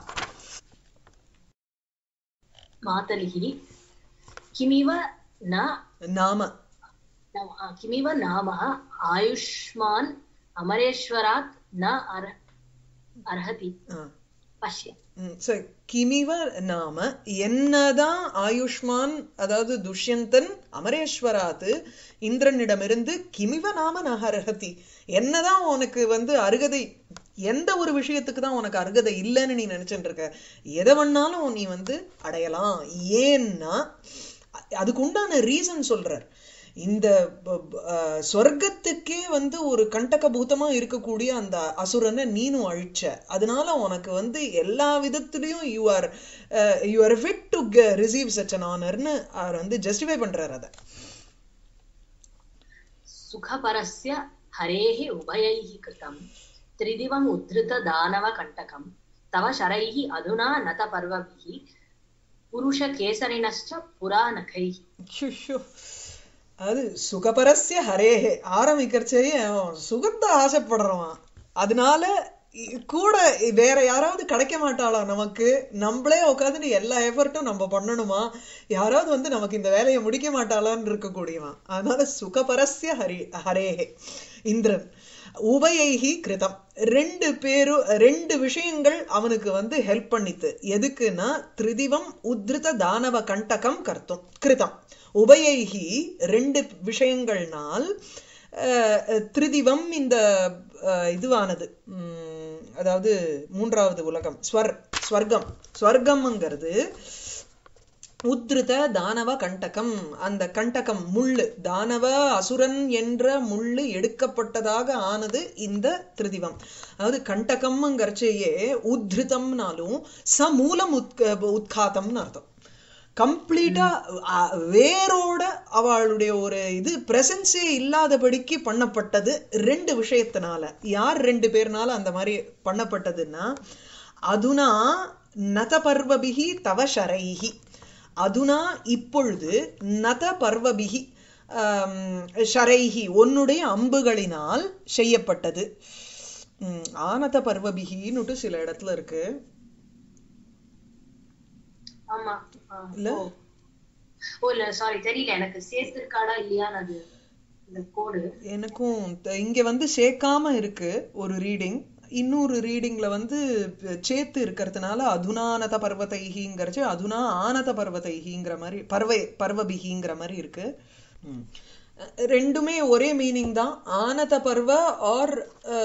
मातलिः किमिव न நாம नाम आ, किमिव नाम आयुष्मान् अमरेश्वरात् न अर् अर्हति ஆ. पश्य ம், so, கிமிவ நாம என்னதான் ஆயுஷ்மான் அதாவது துஷ்யந்தன் அமரேஸ்வராத்து இந்திரனிடமிருந்து கிமிவ நாம நகரஹதி என்னதான் உனக்கு வந்து அருகதை எந்த ஒரு விஷயத்துக்கு தான் உனக்கு அருகதை இல்லைன்னு நீ நினைச்சுட்டு இருக்க எதை வேணாலும் நீ வந்து அடையலாம் ஏன்னா அ- அதுக்கு உண்டான ரீசன் சொல்றார் இந்த ப- ப- அஹ் சொர்க்கத்துக்கே வந்து ஒரு கண்டக பூதமா இருக்கக்கூடிய அந்த அசுரனை நீனும் அழிச்ச அதனால உனக்கு வந்து எல்லா விதத்திலையும் you are you are fit to receive such an ஆனர்னு அவர் வந்து ஜஸ்டிஃபை பண்றாரு அதை सुखपरस्य हरेः उभयैः कृतं त्रिदिवम् उद्धृतदानवकण्टकं तव शरैः अधुना नतपर्वभिः पुरुषकेसरिणश्च पुरा नखैः ஐயோ அது சுகபரஸ்ய ஹரேஹே ஆரம்பிக்கிறச்சே அவன் சுகத்தை ஆசைப்படுறவன் அதனால இ- கூட வேற யாராவது கிடைக்க மாட்டாளா நமக்கு நம்மளே உட்காந்து எல்லா எஃபர்ட்டும் நம்ம பண்ணணுமா யாராவது வந்து நமக்கு இந்த வேலையை முடிக்க மாட்டாளான்னு இருக்கக்கூடியவன் அதனால சுகபரஸ்ய ஹரி ஹரேஹே இந்திரன் உபயைஹி கிருதம் ரெண்டு பேரும் ரெண்டு விஷயங்கள் அவனுக்கு வந்து ஹெல்ப் பண்ணித்து எதுக்குன்னா திரிதிவம் உத்ருத தானவ கண்டகம் கர்த்தம் கிருதம் உபயைஹி ரெண்டு விஷயங்கள்னால் அஹ், திரிதிவம் இந்த அஹ், இதுவானது உம், அதாவது மூன்றாவது உலகம் ஸ்வர் ஸ்வர்க்கம் ஸ்வர்க்கம்ங்கிறது உத்ருத தானவ கண்டகம் அந்த கண்டகம் முள்ளு தானவ அசுரன் என்ற முள்ளு எடுக்கப்பட்டதாக ஆனது இந்த திருதிவம் அதாவது கண்டகம்ங்கிறச்சேயே உத்ருதம்னாலும் சமூலம் உத்க உத்காத்தம்னு அர்த்தம் கம்ப்ளீட்டா வேரோட அவளுடைய ஒரு இது பிரசன்ஸே இல்லாதபடிக்கு பண்ணப்பட்டது ரெண்டு விஷயத்தினால யார் ரெண்டு பேர்னால அந்த மாதிரி பண்ணப்பட்டதுன்னா அதுனா நத பர்வபிகி தவ ஷரைஹி அதுனா இப்பொழுது நத பர்வபிகி ஆம், ஷரைஹி உன்னுடைய அம்புகளினால் செய்யப்பட்டது ம், ஆனத பர்வபிகின்னுட்டு சில இடத்துல இருக்கு ஆமா ஆ, இல்ல? ஓ. ஓ இல்ல சாரி தெரியல எனக்கு சேர்த்திருக்காடா இல்லையான்னு அது இந்த கோடு எனக்கும் த- இங்க வந்து சேர்க்காம இருக்கு ஒரு ரீடிங் இன்னொரு ரீடிங்ல வந்து ப- சேத்து இருக்கிறதுனால அதுனானத பர்வதைஹிங்கிறச்சு அதுனா ஆனத பர்வதைஹிங்கிற மாதிரி பர்வை பர்வபிகிங்கிற மாதிரி இருக்கு ம். அஹ் ரெண்டுமே ஒரே மீனிங் தான் ஆனத பர்வ ஆர்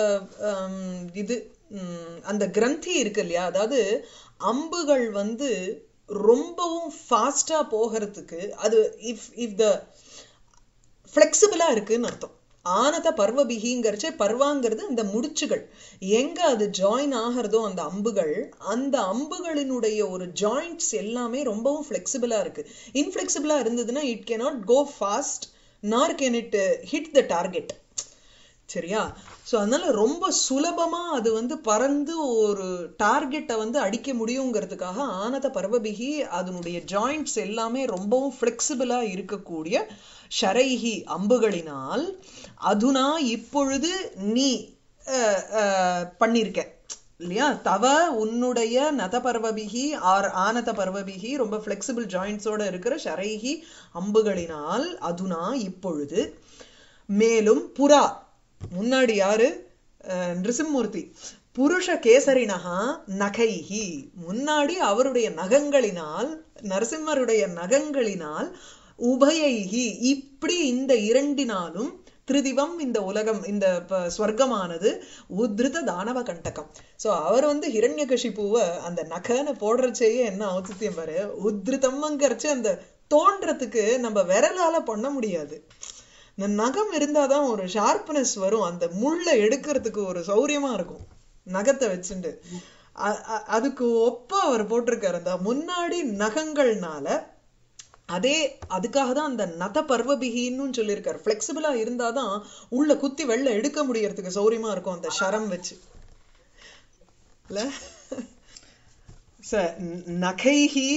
இது ம், அந்த கிரந்தி இருக்கு இல்லையா அதாவது அம்புகள் வந்து ரொம்பவும் ஃபாஸ்டா போகிறதுக்கு அது இஃப் இஃப் த ஃப்ளெக்சிபிளா இருக்குன்னு அர்த்தம் ஆனத பர்வபிகிங்கிறச்சே பர்வாங்கிறது அந்த முடிச்சுகள் எங்க அது ஜாயின் ஆகிறதோ அந்த அம்புகள் அந்த அம்புகளினுடைய ஒரு ஜாயிண்ட்ஸ் எல்லாமே ரொம்பவும் ஃப்ளெக்சிபிளா இருக்கு இன்ஃப்ளெக்சிபிளா இருந்ததுன்னா it cannot go fast nor can it hit the target சரியா ஸோ அதனால ரொம்ப சுலபமா அது வந்து பறந்து ஒரு டார்கெட்டை வந்து அடிக்க முடியுங்கிறதுக்காக ஆனத பர்வபிகி அதனுடைய ஜாயிண்ட்ஸ் எல்லாமே ரொம்பவும் ஃப்ளெக்சிபிளா இருக்கக்கூடிய ஷரைஹி அம்புகளினால் அதுனா இப்பொழுது நீ அஹ், அஹ், பண்ணிருக்க இல்லையா தவ உன்னுடைய நத பர்வபிகி ஆர் ஆனத பர்வபிகி ரொம்ப ஃப்ளெக்சிபிள் ஜாயிண்ட்ஸோட இருக்கிற ஷரைஹி அம்புகளினால் அதுனா இப்பொழுது மேலும் புறா முன்னாடி யாரு அஹ், நிருசிம்மூர்த்தி புருஷ கேசரினகா நகைஹி முன்னாடி அவருடைய நகங்களினால் நரசிம்மருடைய நகங்களினால் உபயைஹி இப்படி இந்த இரண்டினாலும் திருதிவம் இந்த உலகம் இந்த ப- ஸ்வர்க்கமானது உத்ருத தானவ கண்டகம் சோ அவர் வந்து ஹிரண்யகசிபுவ அந்த நகன்னு போடுறச்சேயே என்ன ஔத்தித்யம் பாரு உத்ருதம்ங்கிறச்சு அந்த தோன்றதுக்கு நம்ம விரலால பண்ண முடியாது இந்த நகம் இருந்தாதான் ஒரு ஷார்ப்னஸ் வரும் அந்த முள்ளை எடுக்கிறதுக்கு ஒரு சௌரியமா இருக்கும் நகத்தை வச்சுண்டு அ- அ- அதுக்கு ஒப்ப அவர் போட்டிருக்காரு அந்த முன்னாடி நகங்கள்னால அதே அதுக்காக தான் அந்த நத பர்வபிகின்னு சொல்லியிருக்காரு ஃபிளெக்சிபிளா இருந்தாதான் உள்ள குத்தி வெள்ள எடுக்க முடியறதுக்கு சௌரியமா இருக்கும் அந்த ஷரம் வச்சு இல்ல ச நகைஹி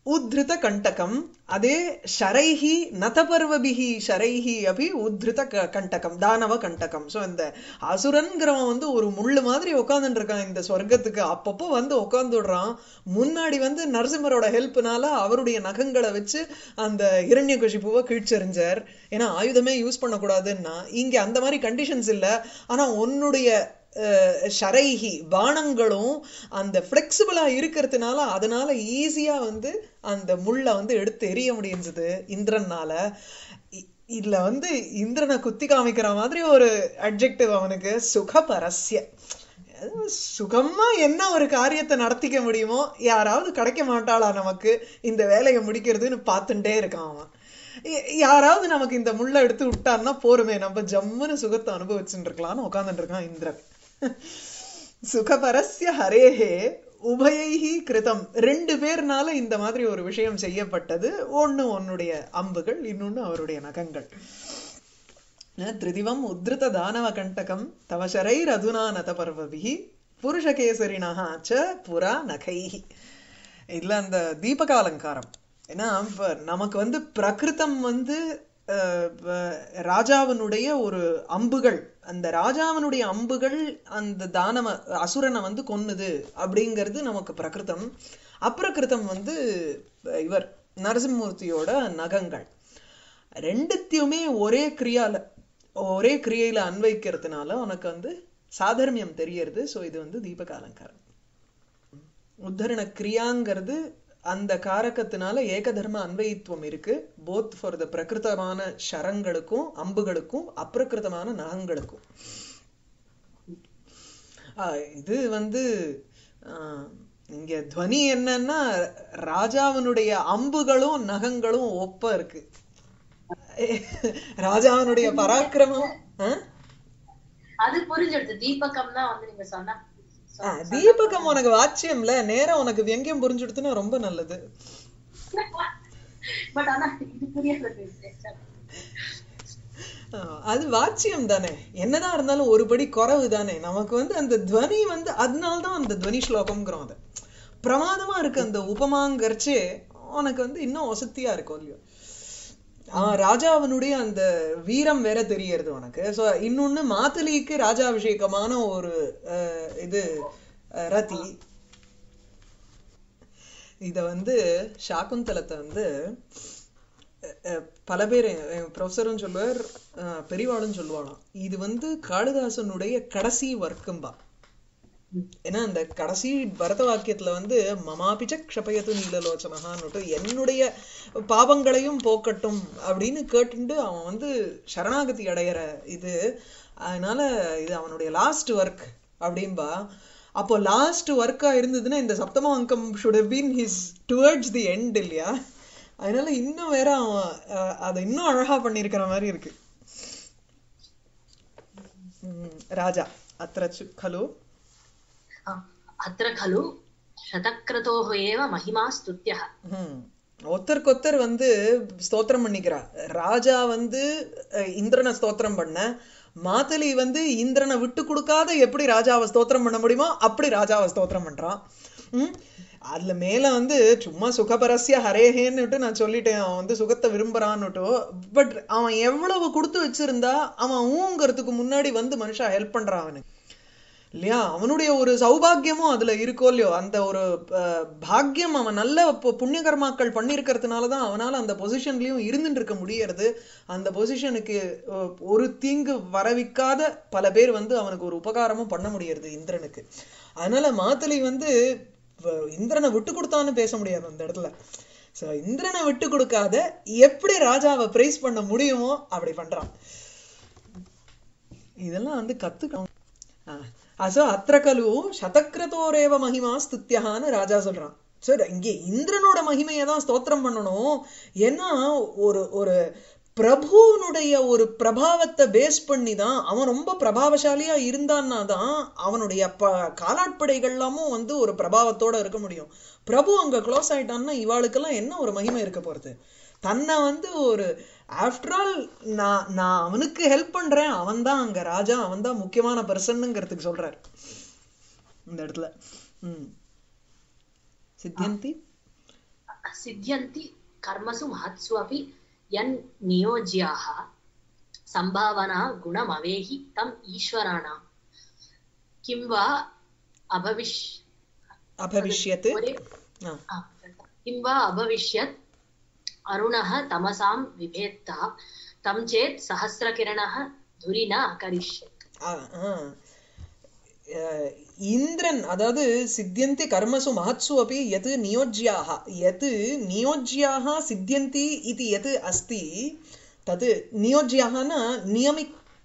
உத்ருத கண்டகம் அதே ஷரைஹி நதபர்வபிஹி ஷரைஹி அபி உத்ருத க- கண்டகம் தானவ கண்டகம் ஸோ இந்த அசுரன்கிறவன் வந்து ஒரு முள்ளு மாதிரி உட்காந்துட்டு இருக்கான் இந்த சொர்க்கத்துக்கு அப்பப்போ வந்து உட்காந்துடுறான் முன்னாடி வந்து நரசிம்மரோட ஹெல்ப்னால அவருடைய நகங்களை வச்சு அந்த இரண்ய கஷிப்புவை கீழ்ச்செறிஞ்சார் ஏன்னா ஆயுதமே யூஸ் பண்ணக்கூடாதுன்னா இங்க அந்த மாதிரி கண்டிஷன்ஸ் இல்ல ஆனா உன்னுடைய அஹ், ஷரைஹி பானங்களும் அந்த ஃப்ளெக்சிபிளா இருக்கிறதுனால அதனால ஈஸியா வந்து அந்த முள்ளை வந்து எடுத்து எறிய முடிஞ்சது இந்திரனால இ- இதுல வந்து இந்திரனை குத்தி காமிக்கிற மாதிரி ஒரு அட்ஜெக்டிவ் அவனுக்கு சுகபரஸ்ய அது சுகமா என்ன ஒரு காரியத்தை நடத்திக்க முடியுமோ யாராவது கிடைக்க மாட்டாளா நமக்கு இந்த வேலையை முடிக்கிறதுன்னு பார்த்துட்டே இருக்கான் அவன் ய- யாராவது நமக்கு இந்த முள்ளை எடுத்து விட்டான்னா போருமே நம்ம ஜம்முன்னு சுகத்தை அனுபவிச்சுட்டு இருக்கலாம்னு உட்கார்ந்துட்டு இருக்கான் இந்திரன் சுகபரஸ்ய ஹரேஹே உபயைஹி கிருதம் ரெண்டு பேர்னால இந்த மாதிரி ஒரு விஷயம் செய்யப்பட்டது ஒண்ணு உன்னுடைய அம்புகள் இன்னொன்னு அவருடைய நகங்கள் न त्रिदिवम् उद्धृत दानवकण्टकं तव शरैरधुना नतपर्वभिः புருஷகேசரிணா ச புரா நகைஹி இதுல அந்த தீபக அலங்காரம் ஏன்னா இப்ப நமக்கு வந்து பிரகிருதம் வந்து அஹ், வ- ராஜாவினுடைய ஒரு அம்புகள் அந்த ராஜாவினுடைய அம்புகள் அந்த தானவ அசுரனை வந்து கொன்னுது அப்படிங்கிறது நமக்கு பிரகிருதம் அப்பிரகிருதம் வந்து அஹ், இவர் நரசிம்மூர்த்தியோட நகங்கள் ரெண்டுத்தையுமே ஒரே கிரியால ஒரே கிரியையில அன்வைக்கிறதுனால உனக்கு வந்து சாதர்மியம் தெரியறது சோ இது வந்து தீபக அலங்காரம் உத்தரண கிரியாங்கிறது அந்த காரகத்தினால ஏகதர்ம அன்வயித்துவம் இருக்கு போத் ஃபார் த பிரகிருதமான ஷரங்களுக்கும் அம்புகளுக்கும் அப்பிரகிருதமான நகங்களுக்கும் ஆஹ் இது வந்து ஆஹ் இங்க துவனி என்னன்னா ராஜாவினுடைய அம்புகளும் நகங்களும் ஒப்ப இருக்கு ராஜாவினுடைய பராக்கிரமம் ஆஹ்? அது புரிஞ்சிடுது தீபகம் தான் வந்து நீங்க சொன்ன ஆ, தீபகம் உனக்கு வாட்சியம்ல நேரா உனக்கு வியங்கியம் புரிஞ்சுடுத்துன்னா ரொம்ப நல்லது பட் ஆனா இது புரியாது ஆ, அது வாட்சியம் தானே என்னதான் இருந்தாலும் ஒரு படி குறைவு தானே நமக்கு வந்து அந்த துவனி வந்து அதனால்தான் அந்த துவனி ஸ்லோகம்ங்கிறோம் அது பிரமாதமா இருக்கு அந்த உபமாங்கரிச்சு உனக்கு வந்து இன்னும் வசதியா இருக்கும் இல்லையோ ஆ, ராஜாவினுடைய அந்த வீரம் வேற தெரியறது உனக்கு சோ இன்னொன்னு மாத்தலிக்கு ராஜாபிஷேகமான ஒரு அஹ், இது அஹ், ரதி இத வந்து சாகுந்தலத்தை வந்து அஹ், அஹ், பல பேர் ப்ரொஃபஸரும் சொல்லுவார் அஹ், பெரியவாளும் சொல்லுவாளாம் இது வந்து காளிதாசனுடைய கடைசி வர்க்கம்பா ஏன்னா அந்த கடைசி பரத வாக்கியத்துல வந்து மமாபிச்ச க்ஷபயது நீலலோச்சனகான்னுட்டு என்னுடைய பாவங்களையும் போக்கட்டும் அப்படின்னு கேட்டுண்டு அவன் வந்து சரணாகதி அடையிற இது அதனால இது அவனுடைய லாஸ்ட் ஒர்க் அப்படின்பா அப்போ லாஸ்ட் ஒர்க்கா இருந்ததுன்னா இந்த சப்தம அங்கம் should have been his towards the end இல்லையா அதனால இன்னும் வேற அவன் அஹ், அதை இன்னும் அழகா பண்ணியிருக்கிற மாதிரி இருக்கு ம், ராஜா அத்திர சு- खलु அத்திர खलु शतक्रतोः एव महिमा स्तुत्यः ஹம். ஒருத்தருக்கொத்தர் வந்து ஸ்தோத்திரம் பண்ணிக்கிறா ராஜா வந்து அஹ், இந்திரனை ஸ்தோத்திரம் பண்ண மாத்தலி வந்து இந்திரனை விட்டு கொடுக்காத எப்படி ராஜாவை ஸ்தோத்திரம் பண்ண முடியுமோ அப்படி ராஜாவை ஸ்தோத்திரம் பண்றான் ம் அதுல மேல வந்து சும்மா சுகபரஸ்ய ஹரேஹேன்னுட்டு நான் சொல்லிட்டேன் அவன் வந்து சுகத்தை விரும்புறான்னுட்டு பட் அவன் எவ்வளவு கொடுத்து வச்சிருந்தா அவன் ஊங்கிறதுக்கு முன்னாடி வந்து மனுஷா ஹெல்ப் பண்றான் அவனுக்கு இல்லையா அவனுடைய ஒரு சௌபாகியமும் அதுல இருக்கோ இல்லையோ அந்த ஒரு அஹ், பாக்கியம் அவன் நல்ல பு- புண்ணிய கர்மாக்கள் பண்ணியிருக்கிறதுனால தான் அவனால அந்த பொசிஷன்லயும் இருந்துட்டு இருக்க முடியறது அந்த பொசிஷனுக்கு ஒரு தீங்கு வரவிக்காத பல பேர் வந்து அவனுக்கு ஒரு உபகாரமும் பண்ண முடியறது இந்திரனுக்கு அதனால மாத்தலி வந்து வ- இந்திரனை விட்டு கொடுத்தான்னு பேச முடியாது அந்த இடத்துல சோ இந்திரனை விட்டு கொடுக்காத எப்படி ராஜாவை பிரைஸ் பண்ண முடியுமோ அப்படி பண்றான் இதெல்லாம் வந்து கத்துக்கணும் அசோ அத்திர கலு சதக்கிரதோரேவ மகிமா ஸ்துத்தியகான்னு ராஜா சொல்றான் சரி இங்கே இந்திரனோட மகிமையை தான் ஸ்தோத்திரம் பண்ணணும் ஏன்னா ஒரு ஒரு பிரபுனுடைய ஒரு பிரபாவத்தை பேஸ் பண்ணி தான் அவன் ரொம்ப பிரபாவசாலியா இருந்தான்னா தான் அவனுடைய ப காலாட்படைகள்லாமும் வந்து ஒரு பிரபாவத்தோட இருக்க முடியும் பிரபு அங்க க்ளோஸ் ஆயிட்டான்னா இவாளுக்கெல்லாம் என்ன ஒரு மகிமை இருக்க போறது தன்னை வந்து ஒரு ஆஃப்டர் ஆல் நான் நான் அவனுக்கு ஹெல்ப் பண்றேன் அவன் தான் அங்க ராஜா அவன் தான் முக்கியமான பர்சன்னுங்கிறதுக்கு சொல்றாரு இந்த இடத்துல ம் சித்தியந்தி सिद्ध्यन्ति कर्मसु महत्सु अपि यन् नियोज्याः सम्भावना गुणमवेहि तम् ईश्वराणां किं वा अभविष् அபவிஷ்யத் ஒரே ஆ. ஆ, किं वा अभविष्यत् अरुणः तमसां विभेत्ता तं चेत् सहस्रकिरणः धुरि न अकरिष्यत् ஆ, ஆ. அஹ், இந்திரன் அதாவது சித்தியந்தி கர்மசு மகத்சு அப்படி எது நியோஜ்யாக எது நியோஜ்யாக சித்தியந்தி இது எது அஸ்தி தது நியோஜ்யாகனா நியமி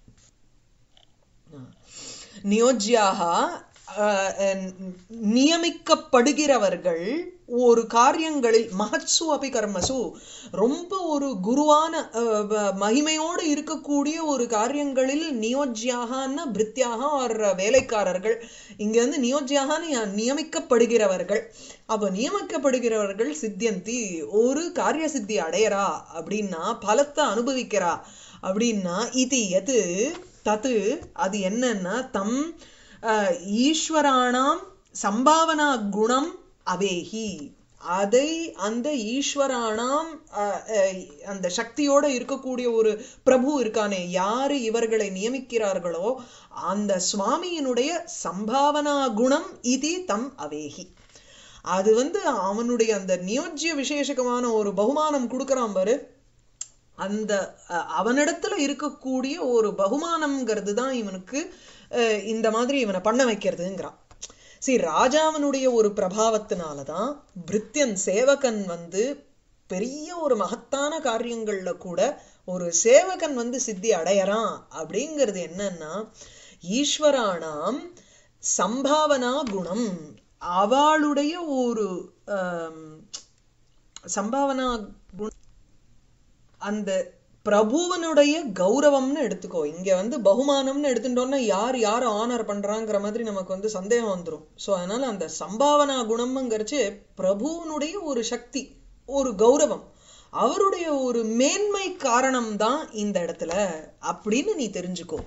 நியோஜ்யாக அஹ், அஹ், நியமிக்கப்படுகிறவர்கள் ஒரு காரியங்களில் மகத்சு அபி கர்மசு ரொம்ப ஒரு குருவான அஹ், வ- மகிமையோடு இருக்கக்கூடிய ஒரு காரியங்களில் நியோஜ்யாகன்னா பிரித்யாக ஒரு வேலைக்காரர்கள் இங்க வந்து நியோஜ்யாகன்னு யா- நியமிக்கப்படுகிறவர்கள் அப்போ நியமிக்கப்படுகிறவர்கள் சித்தியந்தி ஒரு காரிய சித்தி அடையறா அப்படின்னா பலத்தை அனுபவிக்கிறா அப்படின்னா இது எது தது அது என்னன்னா தம் அஹ், ஈஸ்வராணாம் சம்பாவனா குணம் அவேஹி அதை அந்த ஈஸ்வரானாம் அஹ், அஹ், அந்த சக்தியோட இருக்கக்கூடிய ஒரு பிரபு இருக்கானே யாரு இவர்களை நியமிக்கிறார்களோ அந்த சுவாமியினுடைய சம்பாவனா குணம் இது தம் அவேஹி அது வந்து அவனுடைய அந்த நியோஜ்ய விசேஷகமான ஒரு பகுமானம் கொடுக்கறான் பாரு அந்த அஹ், அவனிடத்துல இருக்கக்கூடிய ஒரு பகுமானம்ங்கிறது தான் இவனுக்கு அஹ், இந்த மாதிரி இவனை பண்ண வைக்கிறதுங்கிறான் சரி ராஜாவினுடைய ஒரு பிரபாவத்தினால தான் பிரித்யன் சேவகன் வந்து பெரிய ஒரு மகத்தான காரியங்கள்ல கூட ஒரு சேவகன் வந்து சித்தி அடையறான் அப்படிங்கிறது என்னன்னா ஈஸ்வரானாம் சம்பாவனா குணம் அவளுடைய ஒரு ஆம், சம்பாவனா குண அந்த பிரபுவனுடைய கௌரவம்னு எடுத்துக்கோ இங்க வந்து பகுமானம்னு எடுத்துட்டோம்னா யார் யார் ஆனர் பண்றாங்கிற மாதிரி நமக்கு வந்து சந்தேகம் வந்துரும் சோ அதனால அந்த சம்பாவனா குணம்ங்கிறச்சு பிரபுவனுடைய ஒரு சக்தி ஒரு கௌரவம் அவருடைய ஒரு மேன்மை காரணம் தான் இந்த இடத்துல அப்படின்னு நீ தெரிஞ்சுக்கோ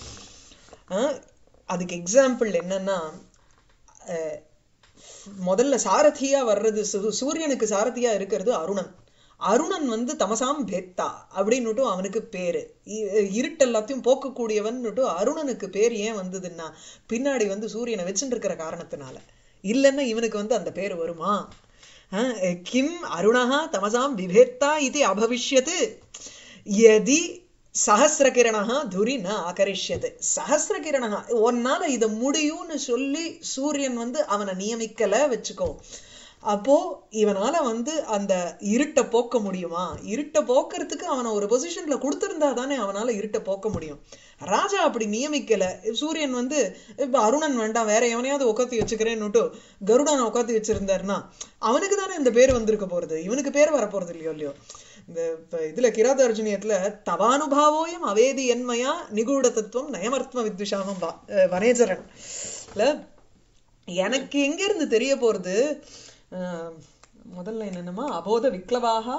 ஆஹ் அதுக்கு எக்ஸாம்பிள் என்னன்னா அஹ், முதல்ல சாரதியா வர்றது சு- சூரியனுக்கு சாரதியா இருக்கிறது அருணன் அருணன் வந்து தமசாம் பேத்தா அப்படின்னுட்டு அவனுக்கு பேரு இ- இருட்டு எல்லாத்தையும் போக்கக்கூடியவன்னுட்டு அருணனுக்கு பேர் ஏன் வந்ததுன்னா பின்னாடி வந்து சூரியனை வச்சுட்டு இருக்கிற காரணத்தினால இல்லைன்னா இவனுக்கு வந்து அந்த பேர் வருமா அஹ், கிம் அருணா தமசாம் விபேத்தா இது அபவிஷ்யத்து யதி சஹசிரகிரணா துரி ந ஆகரிஷ்யது சஹசிரகிரணா உன்னால இது முடியும்னு சொல்லி சூரியன் வந்து அவனை நியமிக்கல வச்சுக்கோ அப்போ இவனால வந்து அந்த இருட்டை போக்க முடியுமா இருட்டை போக்குறதுக்கு அவனை ஒரு பொசிஷன்ல கொடுத்திருந்தா தானே அவனால இருட்டை போக்க முடியும் ராஜா அப்படி நியமிக்கல சூரியன் வந்து இப்ப அருணன் வேண்டாம் வேற எவனையாவது உட்காத்தி வச்சுக்கிறேன்னுட்டு கருடனை உட்காத்தி வச்சிருந்தாருன்னா அவனுக்கு தானே இந்த பேர் வந்திருக்க போறது இவனுக்கு பேர் வரப்போறது இல்லையோ இல்லையோ இந்த இப்ப இதுல கிராத அர்ஜுனியத்துல தவானுபாவோயம் அவேதி என்மையா நிகூட தத்துவம் நயமர்த்ம வித்விஷாமம் வா- அஹ் வனேஜரன் இல்ல எனக்கு எங்க இருந்து தெரிய போறது அஹ், முதல்ல என்னென்னமா அபோத விக்லவாக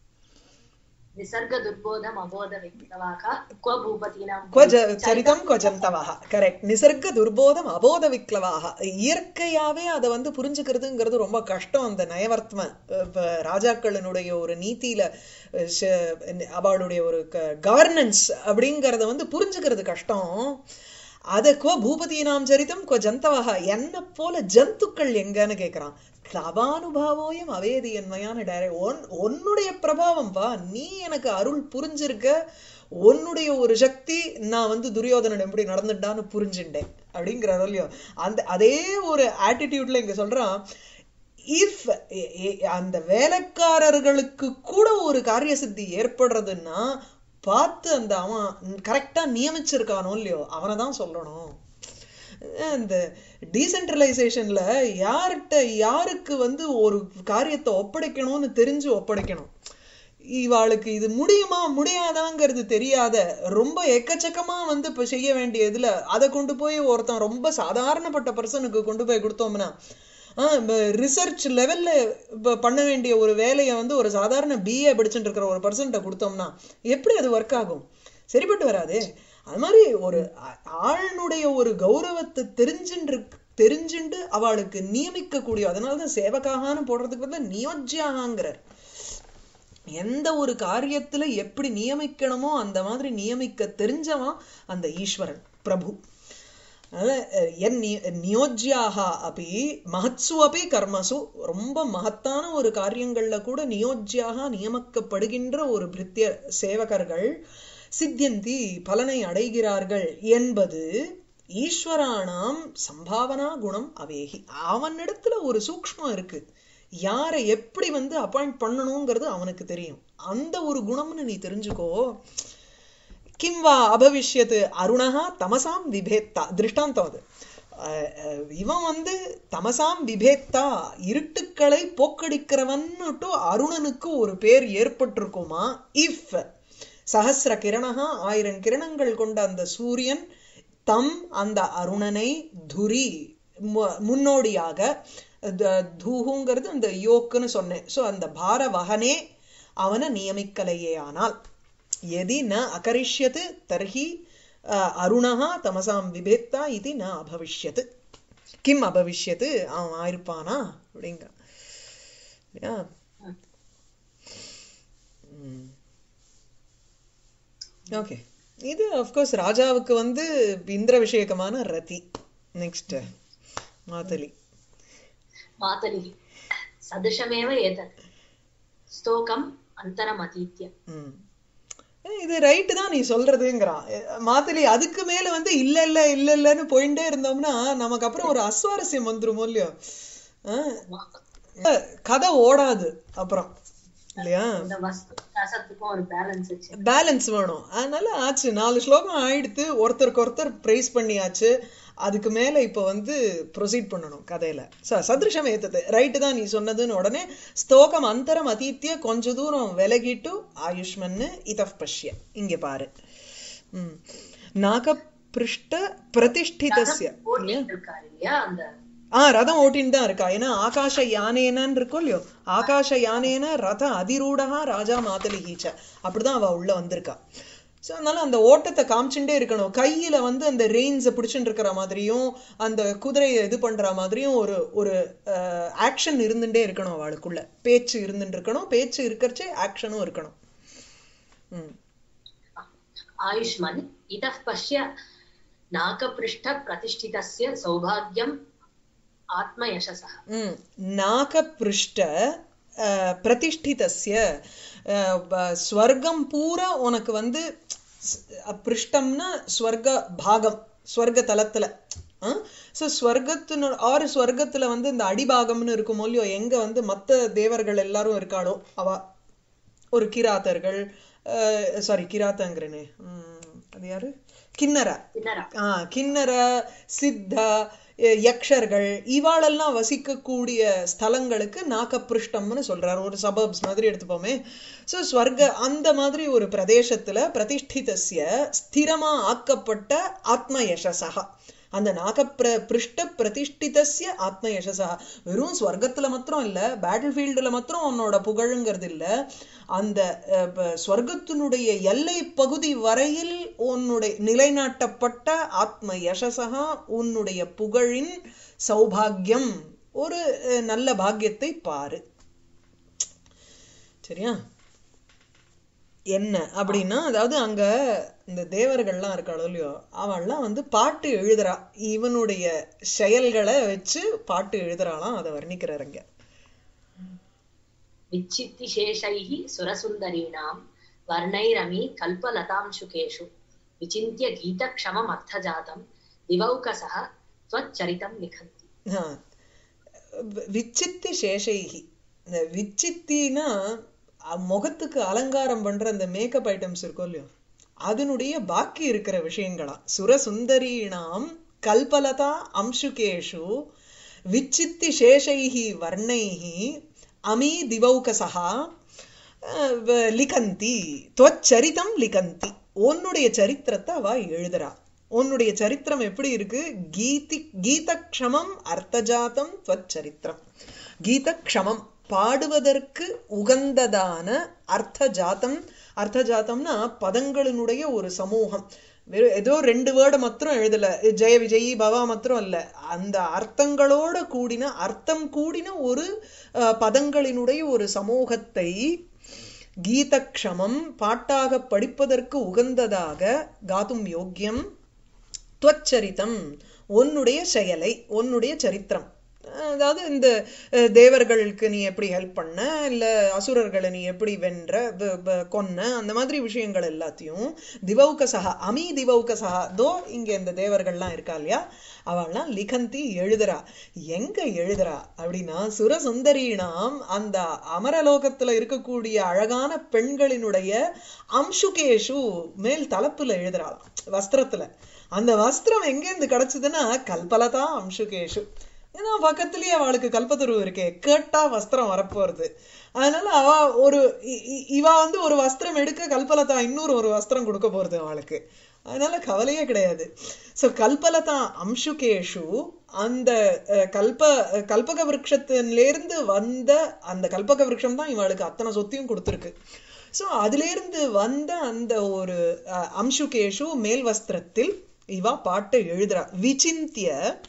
निसर्गदुर्बोधम् अबोधविक्तवाः क्व भूपतीनां क्व ज- சரிதம் கொஜந்தவாக கரெக்ட் நிசர்க துர்போதம் அபோத விக்லவாக இயற்கையாவே அதை வந்து புரிஞ்சுக்கிறதுங்கிறது ரொம்ப கஷ்டம் அந்த நயவர்த்ம இப்ப ராஜாக்களினுடைய ஒரு நீதியில அஹ், ச- அவளுடைய ஒரு கவர்னன்ஸ் அப்படிங்கறத வந்து புரிஞ்சுக்கிறது கஷ்டம் அத கோ பூபதினாம் சரிதம் கோ ஜந்தவக என்ன போல ஜந்துக்கள் எங்கன்னு கேக்குறான் தவானுபாவோயம் அவேதி என்மையான டைர உன்னுடைய பிரபாவம்பா நீ எனக்கு அருள் புரிஞ்சிருக்க உன்னுடைய ஒரு சக்தி நான் வந்து துரியோதனன் எப்படி நடந்துட்டான்னு புரிஞ்சுட்டேன் அப்படிங்கிறாரோ இல்லையோ அந்த அதே ஒரு ஆட்டிடியூட்ல இங்க சொல்றான் இஃப் அந்த வேலைக்காரர்களுக்கு கூட ஒரு காரிய சித்தி ஏற்படுறதுன்னா பார்த்து அந்த அவன் கரெக்டா நியமிச்சிருக்கானோ இல்லையோ அவனை தான் சொல்லணும் இந்த டீசென்ட்ரலைசேஷன்ல யார்கிட்ட யாருக்கு வந்து ஒரு காரியத்தை ஒப்படைக்கணும்னு தெரிஞ்சு ஒப்படைக்கணும் இவாளுக்கு இது முடியுமா முடியாதாங்கிறது தெரியாத ரொம்ப எக்கச்சக்கமா வந்து இப்ப செய்ய வேண்டிய இதுல அதை கொண்டு போய் ஒருத்தன் ரொம்ப சாதாரணப்பட்ட பர்சனுக்கு கொண்டு போய் கொடுத்தோம்னா ரிசர்ச் லெவல்ல இப்ப பண்ண வேண்டிய ஒரு வேலையை வந்து ஒரு சாதாரண பிஏ படிச்சுட்டு இருக்கிற ஒரு பர்சன்ட்ட கொடுத்தோம்னா எப்படி அது ஒர்க் ஆகும் சரிப்பட்டு வராதே அது மாதிரி ஒரு ஆ- ஆளுனுடைய ஒரு கௌரவத்தை தெரிஞ்சுட்டு தெரிஞ்சுண்டு அவளுக்கு நியமிக்க கூடிய அதனாலதான் சேவகாகான்னு போடுறதுக்கு வந்து நியோஜ்யாகாங்கிறார் எந்த ஒரு காரியத்துல எப்படி நியமிக்கணுமோ அந்த மாதிரி நியமிக்க தெரிஞ்சவன் அந்த ஈஸ்வரன் பிரபு அதனால, அஹ், என் நி- நியோஜ்யாக அப்படி மகத்சு அப்படி கர்மசு ரொம்ப மகத்தான ஒரு காரியங்கள்ல கூட நியோஜ்யாக நியமிக்கப்படுகின்ற ஒரு பிரித்திய சேவகர்கள் சித்தியந்தி பலனை அடைகிறார்கள் என்பது ஈஸ்வரானாம் சம்பாவனா குணம் அவேகி அவனிடத்துல ஒரு சூக்ஷ்மம் இருக்கு யாரை எப்படி வந்து அப்பாயிண்ட் பண்ணணுங்கிறது அவனுக்கு தெரியும் அந்த ஒரு குணம்னு நீ தெரிஞ்சுக்கோ கிம் வா அபவிஷ்யத் அருணஹா தமசாம் விபேத்தா திருஷ்டாந்தம் அது அஹ், அஹ், இவன் வந்து தமசாம் விபேத்தா இருட்டுக்களை போக்கடிக்கிறவன்னுட்டு அருணனுக்கு ஒரு பேர் ஏற்பட்டிருக்குமா இஃப் சஹஸ்ர கிரணஹா ஆயிரம் கிரணங்கள் கொண்ட அந்த சூரியன் தம் அந்த அருணனை துரி மு- முன்னோடியாக த- தூஹுங்கிறது அந்த யோக்குன்னு சொன்னேன் சோ அந்த பார வகனே அவனை நியமிக்கலையே ஆனால் यदि न अकरिष्यत् तर्हि अ, अरुणः तमसां विभेत्ता इति न अभविष्यत् किम् अभविष्यत् அவன் ஆயிருப்பானா அப்படிங்கிற இல்லையா ஓகே இது அஃப்கோர்ஸ் ராஜாவுக்கு வந்து இந்திர விஷயகமான ரதி நெக்ஸ்ட் மாதலி मातलिः सदृशमेव एतत् स्तोकम् अन्तरमतीत्य ம் இது ரைட்டு தான் நீ சொல்றதுங்கிறான் அஹ் மாத்தலி அதுக்கு மேல வந்து இல்ல இல்ல இல்ல இல்லன்னு போயிட்டே இருந்தோம்னா நமக்கு அப்புறம் ஒரு அஸ்வாரஸ்யம் வந்துருமோ இல்லையோ அஹ் அஹ் கதை ஓடாது அப்புறம் இல்லையா இந்த வஸ்து ரசத்துக்கும் ஒரு பேலன்ஸ் வச்சு பேலன்ஸ் வேணும் அதனால ஆச்சு நாலு ஸ்லோகம் ஆயிடுத்து ஒருத்தருக்கு ஒருத்தர் பிரைஸ் பண்ணியாச்சு அதுக்கு மேல இப்ப வந்து ப்ரொசீட் பண்ணணும் கதையில ச சதிருஷம் ஏத்தது ரைட்டு தான் நீ சொன்னதுன்னு உடனே ஸ்தோகம் அந்தரம் அதீத்திய கொஞ்ச தூரம் விலகிட்டு ஆயுஷ்மன்னு இதப் பஷ்ய இங்க பாரு ம் நாக பிருஷ்ட பிரதிஷ்டிதஸ்ய ஓட்டிட்டு இருக்காரு இல்லையா அந்த ஆ ரதம் ஓட்டின்னு தான் இருக்கா ஏன்னா ஆகாஷ யானேனன்னு இருக்கும் இல்லையோ ஆகாஷ யானேன ரத அதிரூடகா ராஜா மாதலிகீச்ச அப்படிதான் அவ உள்ள வந்திருக்கா சோ அதனால அந்த ஓட்டத்தை காமிச்சுட்டே இருக்கணும் கையில வந்து அந்த ரெயின்ஸை பிடிச்சுட்டு இருக்கிற மாதிரியும் அந்த குதிரையை இது பண்ற மாதிரியும் ஒரு ஒரு ஆக்ஷன் இருந்துட்டே இருக்கணும் அவளுக்குள்ள பேச்சு இருந்துட்டு இருக்கணும் பேச்சு இருக்கிறச்சே ஆக்ஷனும் இருக்கணும் ம் आयुष्मन् इतः पश्य नाकपृष्ठप्रतिष्ठितस्य सौभाग्यम् आत्मयशसः ம் நாகபிருஷ்ட அஹ், பிரதிஷ்டிதஸ்ய அஹ், ப- ஸ்வர்க்கம் பூரா உனக்கு வந்து ஸ்- பிருஷ்டம்னா ஸ்வர்க பாகம் ஸ்வர்க தலத்துல ஸோ ஸ்வர்கத்தின ஆறு ஸ்வர்க்கத்துல வந்து இந்த அடிபாகம்னு இருக்குமோ இல்லையோ எங்க வந்து மத்த தேவர்கள் எல்லாரும் இருக்காளோ அவ ஒரு கிராத்தர்கள் சாரி கிராத்தங்கிறனே உம், அது யாரு கிண்ணரா किन्नरा ஆ கிண்ணர சித்த எ- யக்ஷர்கள் இவாளெல்லாம் வசிக்கக்கூடிய ஸ்தலங்களுக்கு நாகப்பிருஷ்டம்னு சொல்றாரு ஒரு சபப்ஸ் மாதிரி எடுத்துப்போமே சோ ஸ்வர்க அந்த மாதிரி ஒரு பிரதேசத்துல பிரதிஷ்டிதஸ்ய ஸ்திரமா ஆக்கப்பட்ட ஆத்ம யசசா அந்த நாகப்பிர பிருஷ்ட பிரதிஷ்டிதஸ்ய ஆத்ம யசசா வெறும் ஸ்வர்க்கத்துல மாத்திரம் இல்ல பேட்டில் ஃபீல்டுல மாத்திரம் உன்னோட புகழுங்கிறது இல்ல அந்த அஹ், ப- ஸ்வர்க்கத்தினுடைய எல்லை பகுதி வரையில் உன்னுடைய நிலைநாட்டப்பட்ட ஆத்ம யசசா உன்னுடைய புகழின் சௌபாகியம் ஒரு அஹ், நல்ல பாக்கியத்தை பாரு சரியா என்ன அப்படின்னா அதாவது அங்க இந்த தேவர்கள்லாம் இருக்காளோ இல்லையோ அவள்லாம் வந்து பாட்டு எழுதுறா இவனுடைய செயல்களை வச்சு பாட்டு எழுதுறாளாம் அதை வர்ணிக்கிறார் அங்க विच्छित्तिशेषैः सुरसुन्दरीणां वर्णैरमी कल्पलतांशुकेषु विचिन्त्य गीतक्षममर्थजातं दिवौकसः त्वच्चरितं लिखन्ति ஆ. வி- விச்சித்தி சேஷைகி இந்த விச்சித்தினா அ- முகத்துக்கு அலங்காரம் பண்ற அந்த மேக்கப் ஐட்டம்ஸ் இருக்கும் இல்லையோ அதனுடைய பாக்கி இருக்கிற விஷயங்களா சுரசுந்தரீணாம் கல்பலதா அம்சுகேஷு விச்சித்தி சேஷைஹி வர்ணைஹி அமீ திவௌகசா அஹ், வ- லிகந்தி துவச்சரிதம் லிகந்தி உன்னுடைய சரித்திரத்தை அவ எழுதுறா உன்னுடைய சரித்திரம் எப்படி இருக்கு கீதி கீதக்ஷமம் அர்த்தஜாத்தம் துவச்சரித்திரம் கீதக்ஷமம் பாடுவதற்கு உகந்ததான அர்த்த ஜாத்தம் அர்த்த ஜாத்தம்னா பதங்களினுடைய ஒரு சமூகம் வெறும் ஏதோ ரெண்டு வேர்டு மாத்திரம் எழுதல ஜெய விஜயி பவா மாத்திரம் இல்ல அந்த அர்த்தங்களோட கூடின அர்த்தம் கூடின ஒரு அஹ், பதங்களினுடைய ஒரு சமூகத்தை கீதக்ஷமம் பாட்டாக படிப்பதற்கு உகந்ததாக காத்தும் யோக்கியம் துவச்சரித்தம் உன்னுடைய செயலை உன்னுடைய சரித்திரம் அதாவது இந்த அஹ், தேவர்களுக்கு நீ எப்படி ஹெல்ப் பண்ண இல்ல அசுரர்களை நீ எப்படி வென்ற வ- வ- கொன்ன அந்த மாதிரி விஷயங்கள் எல்லாத்தையும் திவௌகசகா அமி திவௌகசகா தோ இங்க இந்த தேவர்கள்லாம் இருக்கா இல்லையா அவள்லாம் லிகந்தி எழுதுறா எங்க எழுதுறா அப்படின்னா சுரசுந்தரீனாம் அந்த அமரலோகத்துல இருக்கக்கூடிய அழகான பெண்களினுடைய அம்சுகேஷு மேல் தலப்புல எழுதுறாளாம் வஸ்திரத்துல அந்த வஸ்திரம் எங்கேருந்து கிடைச்சதுன்னா கல்பலதா அம்சுகேஷு ஏன்னா பக்கத்துலயே அவளுக்கு கல்பத்தரு இருக்கே கேட்டா வஸ்திரம் வரப்போறது அதனால அவ ஒரு இ- இ- இவ வந்து ஒரு வஸ்திரம் எடுக்க கல்பலதா இன்னொரு ஒரு வஸ்திரம் கொடுக்க போறது அவளுக்கு அதனால கவலையே கிடையாது சோ கல்பலதா அம்சுகேஷு அந்த அஹ், கல்ப அஹ், கல்பக விருட்சத்திலிருந்து வந்த அந்த கல்பக விருட்சம் தான் இவளுக்கு அத்தனை சொத்தையும் கொடுத்துருக்கு சோ அதிலிருந்து வந்த அந்த ஒரு அஹ், அம்சுகேஷு மேல் வஸ்திரத்தில் இவ பாட்டு எழுதுறா விசிந்திய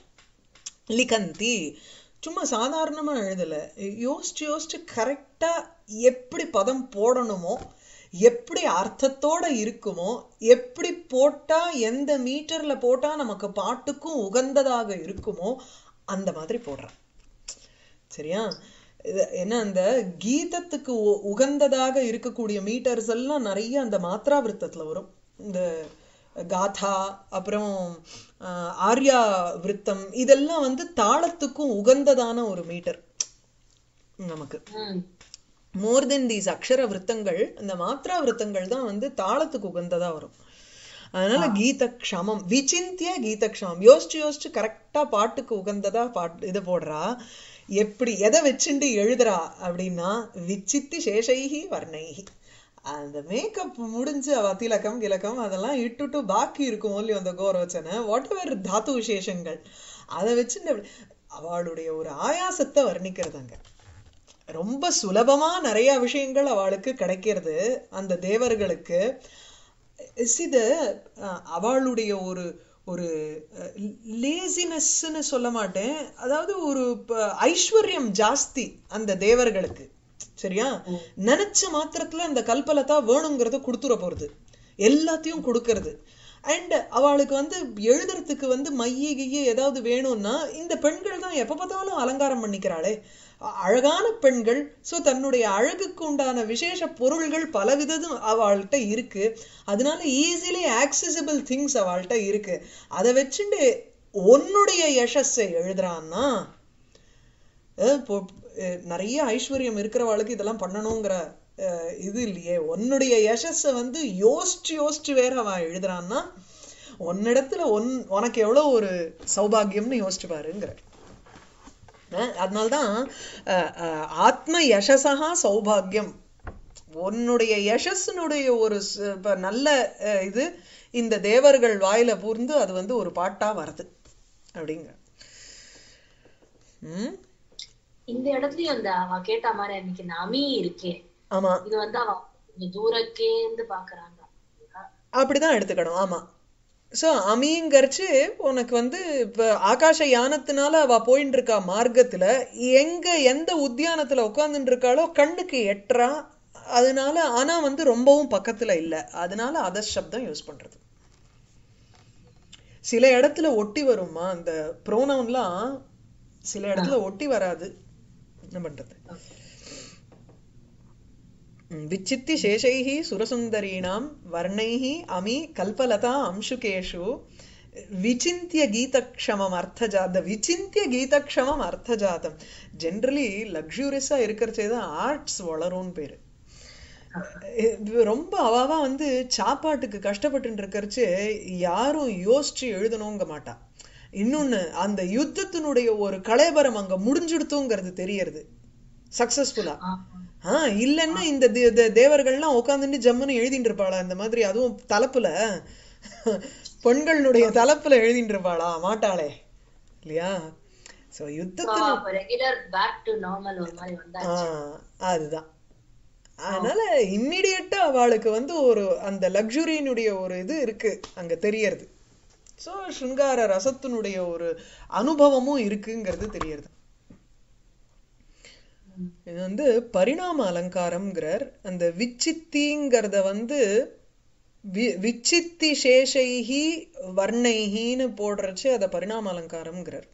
லிகந்தி சும்மா சாதாரணமா எழுதல யோசிச்சு யோசிச்சு கரெக்டா எப்படி பதம் போடணுமோ எப்படி அர்த்தத்தோட இருக்குமோ எப்படி போட்டா எந்த மீட்டர்ல போட்டா நமக்கு பாட்டுக்கும் உகந்ததாக இருக்குமோ அந்த மாதிரி போடுறான் சரியா இது என்ன அந்த கீதத்துக்கு உ- உகந்ததாக இருக்கக்கூடிய மீட்டர்ஸ் எல்லாம் நிறைய அந்த மாத்ரா விருத்தத்துல வரும் இந்த காதா அப்புறம் ஆஹ், ஆர்யா விருத்தம் இதெல்லாம் வந்து தாளத்துக்கும் உகந்ததான ஒரு மீட்டர் நமக்கு ம் மோர் தென் தீஸ் அக்ஷர விருத்தங்கள் இந்த மாத்ரா விருத்தங்கள் தான் வந்து தாளத்துக்கு உகந்ததா வரும் அதனால கீத க்ஷமம் விசிந்திய கீத க்ஷமம் யோசிச்சு யோசிச்சு கரெக்டா பாட்டுக்கு உகந்ததா பாட்டு இது போடுறா எப்படி எதை வச்சுண்டு எழுதுறா அப்படின்னா விச்சித்தி சேஷைஹி வர்ணைஹி அந்த மேக்கப் முடிஞ்சு அவ திலகம் கிலகம் அதெல்லாம் இட்டுட்டு பாக்கி இருக்கும் ஓன்லி அந்த கோரோச்சனை வாட் எவர் தாத்து விசேஷங்கள் அதை வச்சுட்டு அவளுடைய ஒரு ஆயாசத்தை வர்ணிக்கிறதாங்க ரொம்ப சுலபமா நிறைய விஷயங்கள் அவளுக்கு கிடைக்கிறது அந்த தேவர்களுக்கு இது அவளுடைய ஒரு ஒரு லேசினஸ்ன்னு சொல்ல மாட்டேன் அதாவது ஒரு ப- ஐஸ்வர்யம் ஜாஸ்தி அந்த தேவர்களுக்கு சரியா நினைச்ச மாத்திரத்துல அந்த கல்பலதா வேணுங்கிறத கொடுத்துட போறது எல்லாத்தையும் கொடுக்கறது அண்ட் அவளுக்கு வந்து எழுதுறதுக்கு வந்து மைய கிய்ய ஏதாவது வேணும்னா இந்த பெண்கள் தான் எப்ப பார்த்தாலும் அலங்காரம் பண்ணிக்கிறாளே அ- அழகான பெண்கள் சோ தன்னுடைய அழகுக்கு உண்டான விசேஷ பொருள்கள் பலவிதம் அவள்கிட்ட இருக்கு அதனால ஈஸிலி ஆக்சசிபிள் திங்ஸ் அவள்கிட்ட இருக்கு அதை வச்சுட்டு உன்னுடைய யசஸை எழுதுறான்னா அஹ் இப்போ அஹ் நிறைய ஐஸ்வர்யம் இருக்கிறவாளுக்கு இதெல்லாம் பண்ணணுங்கிற அஹ், இது இல்லையே உன்னுடைய யசஸ வந்து யோசிச்சு யோசிச்சு வேற அவன் எழுதுறான்னா உன்னிடத்துல உன் உனக்கு எவ்வளவு ஒரு சௌபாகியம்னு யோசிச்சு பாருங்கிற அஹ் அதனால்தான் அஹ், அஹ், ஆத்ம யசசா சௌபாகியம் உன்னுடைய யசஸ்னுடைய ஒரு ச- இப்ப நல்ல அஹ், இது இந்த தேவர்கள் வாயில பூர்ந்து அது வந்து ஒரு பாட்டா வருது அப்படிங்க ம் இந்த இடத்துலயும் அந்த அவ கேட்ட மாதிரி அன்னைக்கு இந்த அமி இருக்கே ஆமா இது வந்து அவ கொஞ்சம் தூரக்கேந்து பாக்குறாங்க அப்படிதான் எடுத்துக்கணும் ஆமா சோ அமிங்கரிச்சு உனக்கு வந்து இப்ப ஆகாச யானத்தினால அவ போயின்னு இருக்கா மார்க்கத்துல எங்க எந்த உத்தியானத்துல உட்கார்ந்துட்டு இருக்காளோ கண்ணுக்கு எட்டுறா அதனால ஆனா வந்து ரொம்பவும் பக்கத்துல இல்ல அதனால அத சப்தம் யூஸ் பண்றது சில இடத்துல ஒட்டி வருமா அந்த ப்ரோனவுன்லாம் சில இடத்துல ஒட்டி வராது என்ன பண்றது ம், விச்சித்தி சேஷைः சுரசுந்தරීणां वर्णैः अमि कल्पलता अंशुकेषु விசிந்திய கீதக்ஷமம் அர்த்தஜாத விசிந்திய கீதக்ஷமம் அர்த்தஜாதம் ஜென்ரலி லக்ஸூரியஸா இருக்கிறச்சே தான் ஆர்ட்ஸ் வளரும்னு பேரு இது ரொம்ப அவாவா வந்து சாப்பாட்டுக்கு கஷ்டப்பட்டு இருக்கிறச்சு யாரும் யோசிச்சு எழுதணுங்க மாட்டா இன்னொன்னு அந்த யுத்தத்தினுடைய ஒரு கலைபரம் அங்க முடிஞ்சுடுத்துங்கிறது தெரியறது சக்சஸ்ஃபுல்லா ஆஹ் இல்லைன்னா இந்த தே- தே- தேவர்கள்லாம் உட்காந்துட்டு ஜம்முன்னு எழுதிட்டு இருப்பாளா இந்த மாதிரி அதுவும் தலைப்புல பெண்களுடைய தலைப்புல எழுதிட்டு இருப்பாளா மாட்டாளே இல்லையா ஸோ So, யுத்தத்துல அப்ப ரெகுலர் பேக் டு நார்மல் ஒரு மாதிரி வந்தாச்சு ஆஹ் அதுதான் அதனால இம்மிடியட்டா அவளுக்கு வந்து ஒரு அந்த லக்ஸுரியினுடைய ஒரு இது இருக்கு அங்க தெரியறது ஸோ ஸ்ருங்கார ரசத்தினுடைய ஒரு அனுபவமும் இருக்குங்கிறது தெரியறது ம். இது வந்து பரிணாம அலங்காரம்ங்கிறார் அந்த விச்சித்திங்கிறத வந்து வி- விச்சித்தி சேஷைஹி வர்ணைஹின்னு போடுறச்சு அதை பரிணாம அலங்காரம்ங்கிறார்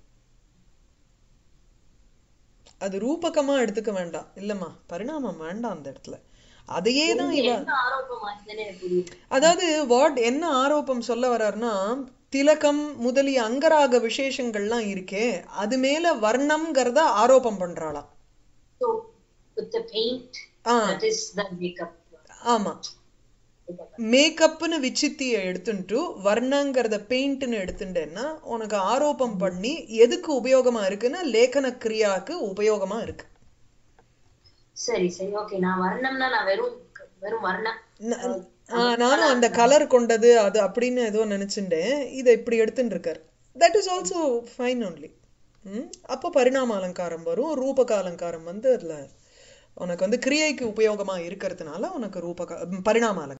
அது ரூபகமா எடுத்துக்க வேண்டாம் இல்லம்மா பரிணாமம் வேண்டாம் அந்த இடத்துல அதையே தான் இங்க இவ என்ன ஆரோப்பம் ஆச்சுன்னு எனக்கு புரியுது அதாவது வாட் என்ன ஆரோப்பம் சொல்ல வர்றாருன்னா திலகம் முதலிய அங்கராக விசேஷங்கள்லாம் இருக்கே அது மேல வர்ணம்ங்கிறத ஆரோப்பம் பண்றாளாம் So, with the paint, ah that is the makeup. ஆமா மேக்கப்னு விச்சித்திய எடுத்துட்டு வர்ணங்கிறத பெயிண்ட்னு எடுத்துட்டேன்னா உனக்கு ஆரோப்பம் பண்ணி எதுக்கு உபயோகமா இருக்குன்னா லேखன கிரியாக்கு உபயோகமா இருக்கு சரி சரி ஓகே நான் வர்ணம்னா நான் வெறும் வெறும் வர்ணம் ந- ஆ, நானும் அந்த கலர் கொண்டது அது அப்படின்னு ஏதோ நினைச்சுட்டேன் இதை இப்படி எடுத்துட்டு இருக்கார் that is also fine only அப்போ பரிணாம அலங்காரம் வரும் ரூபக அலங்காரம் வந்து அதுல உனக்கு வந்து கிரியைக்கு உபயோகமா இருக்கிறதுனால உனக்கு ரூபக பரிணாம அலங்காரம்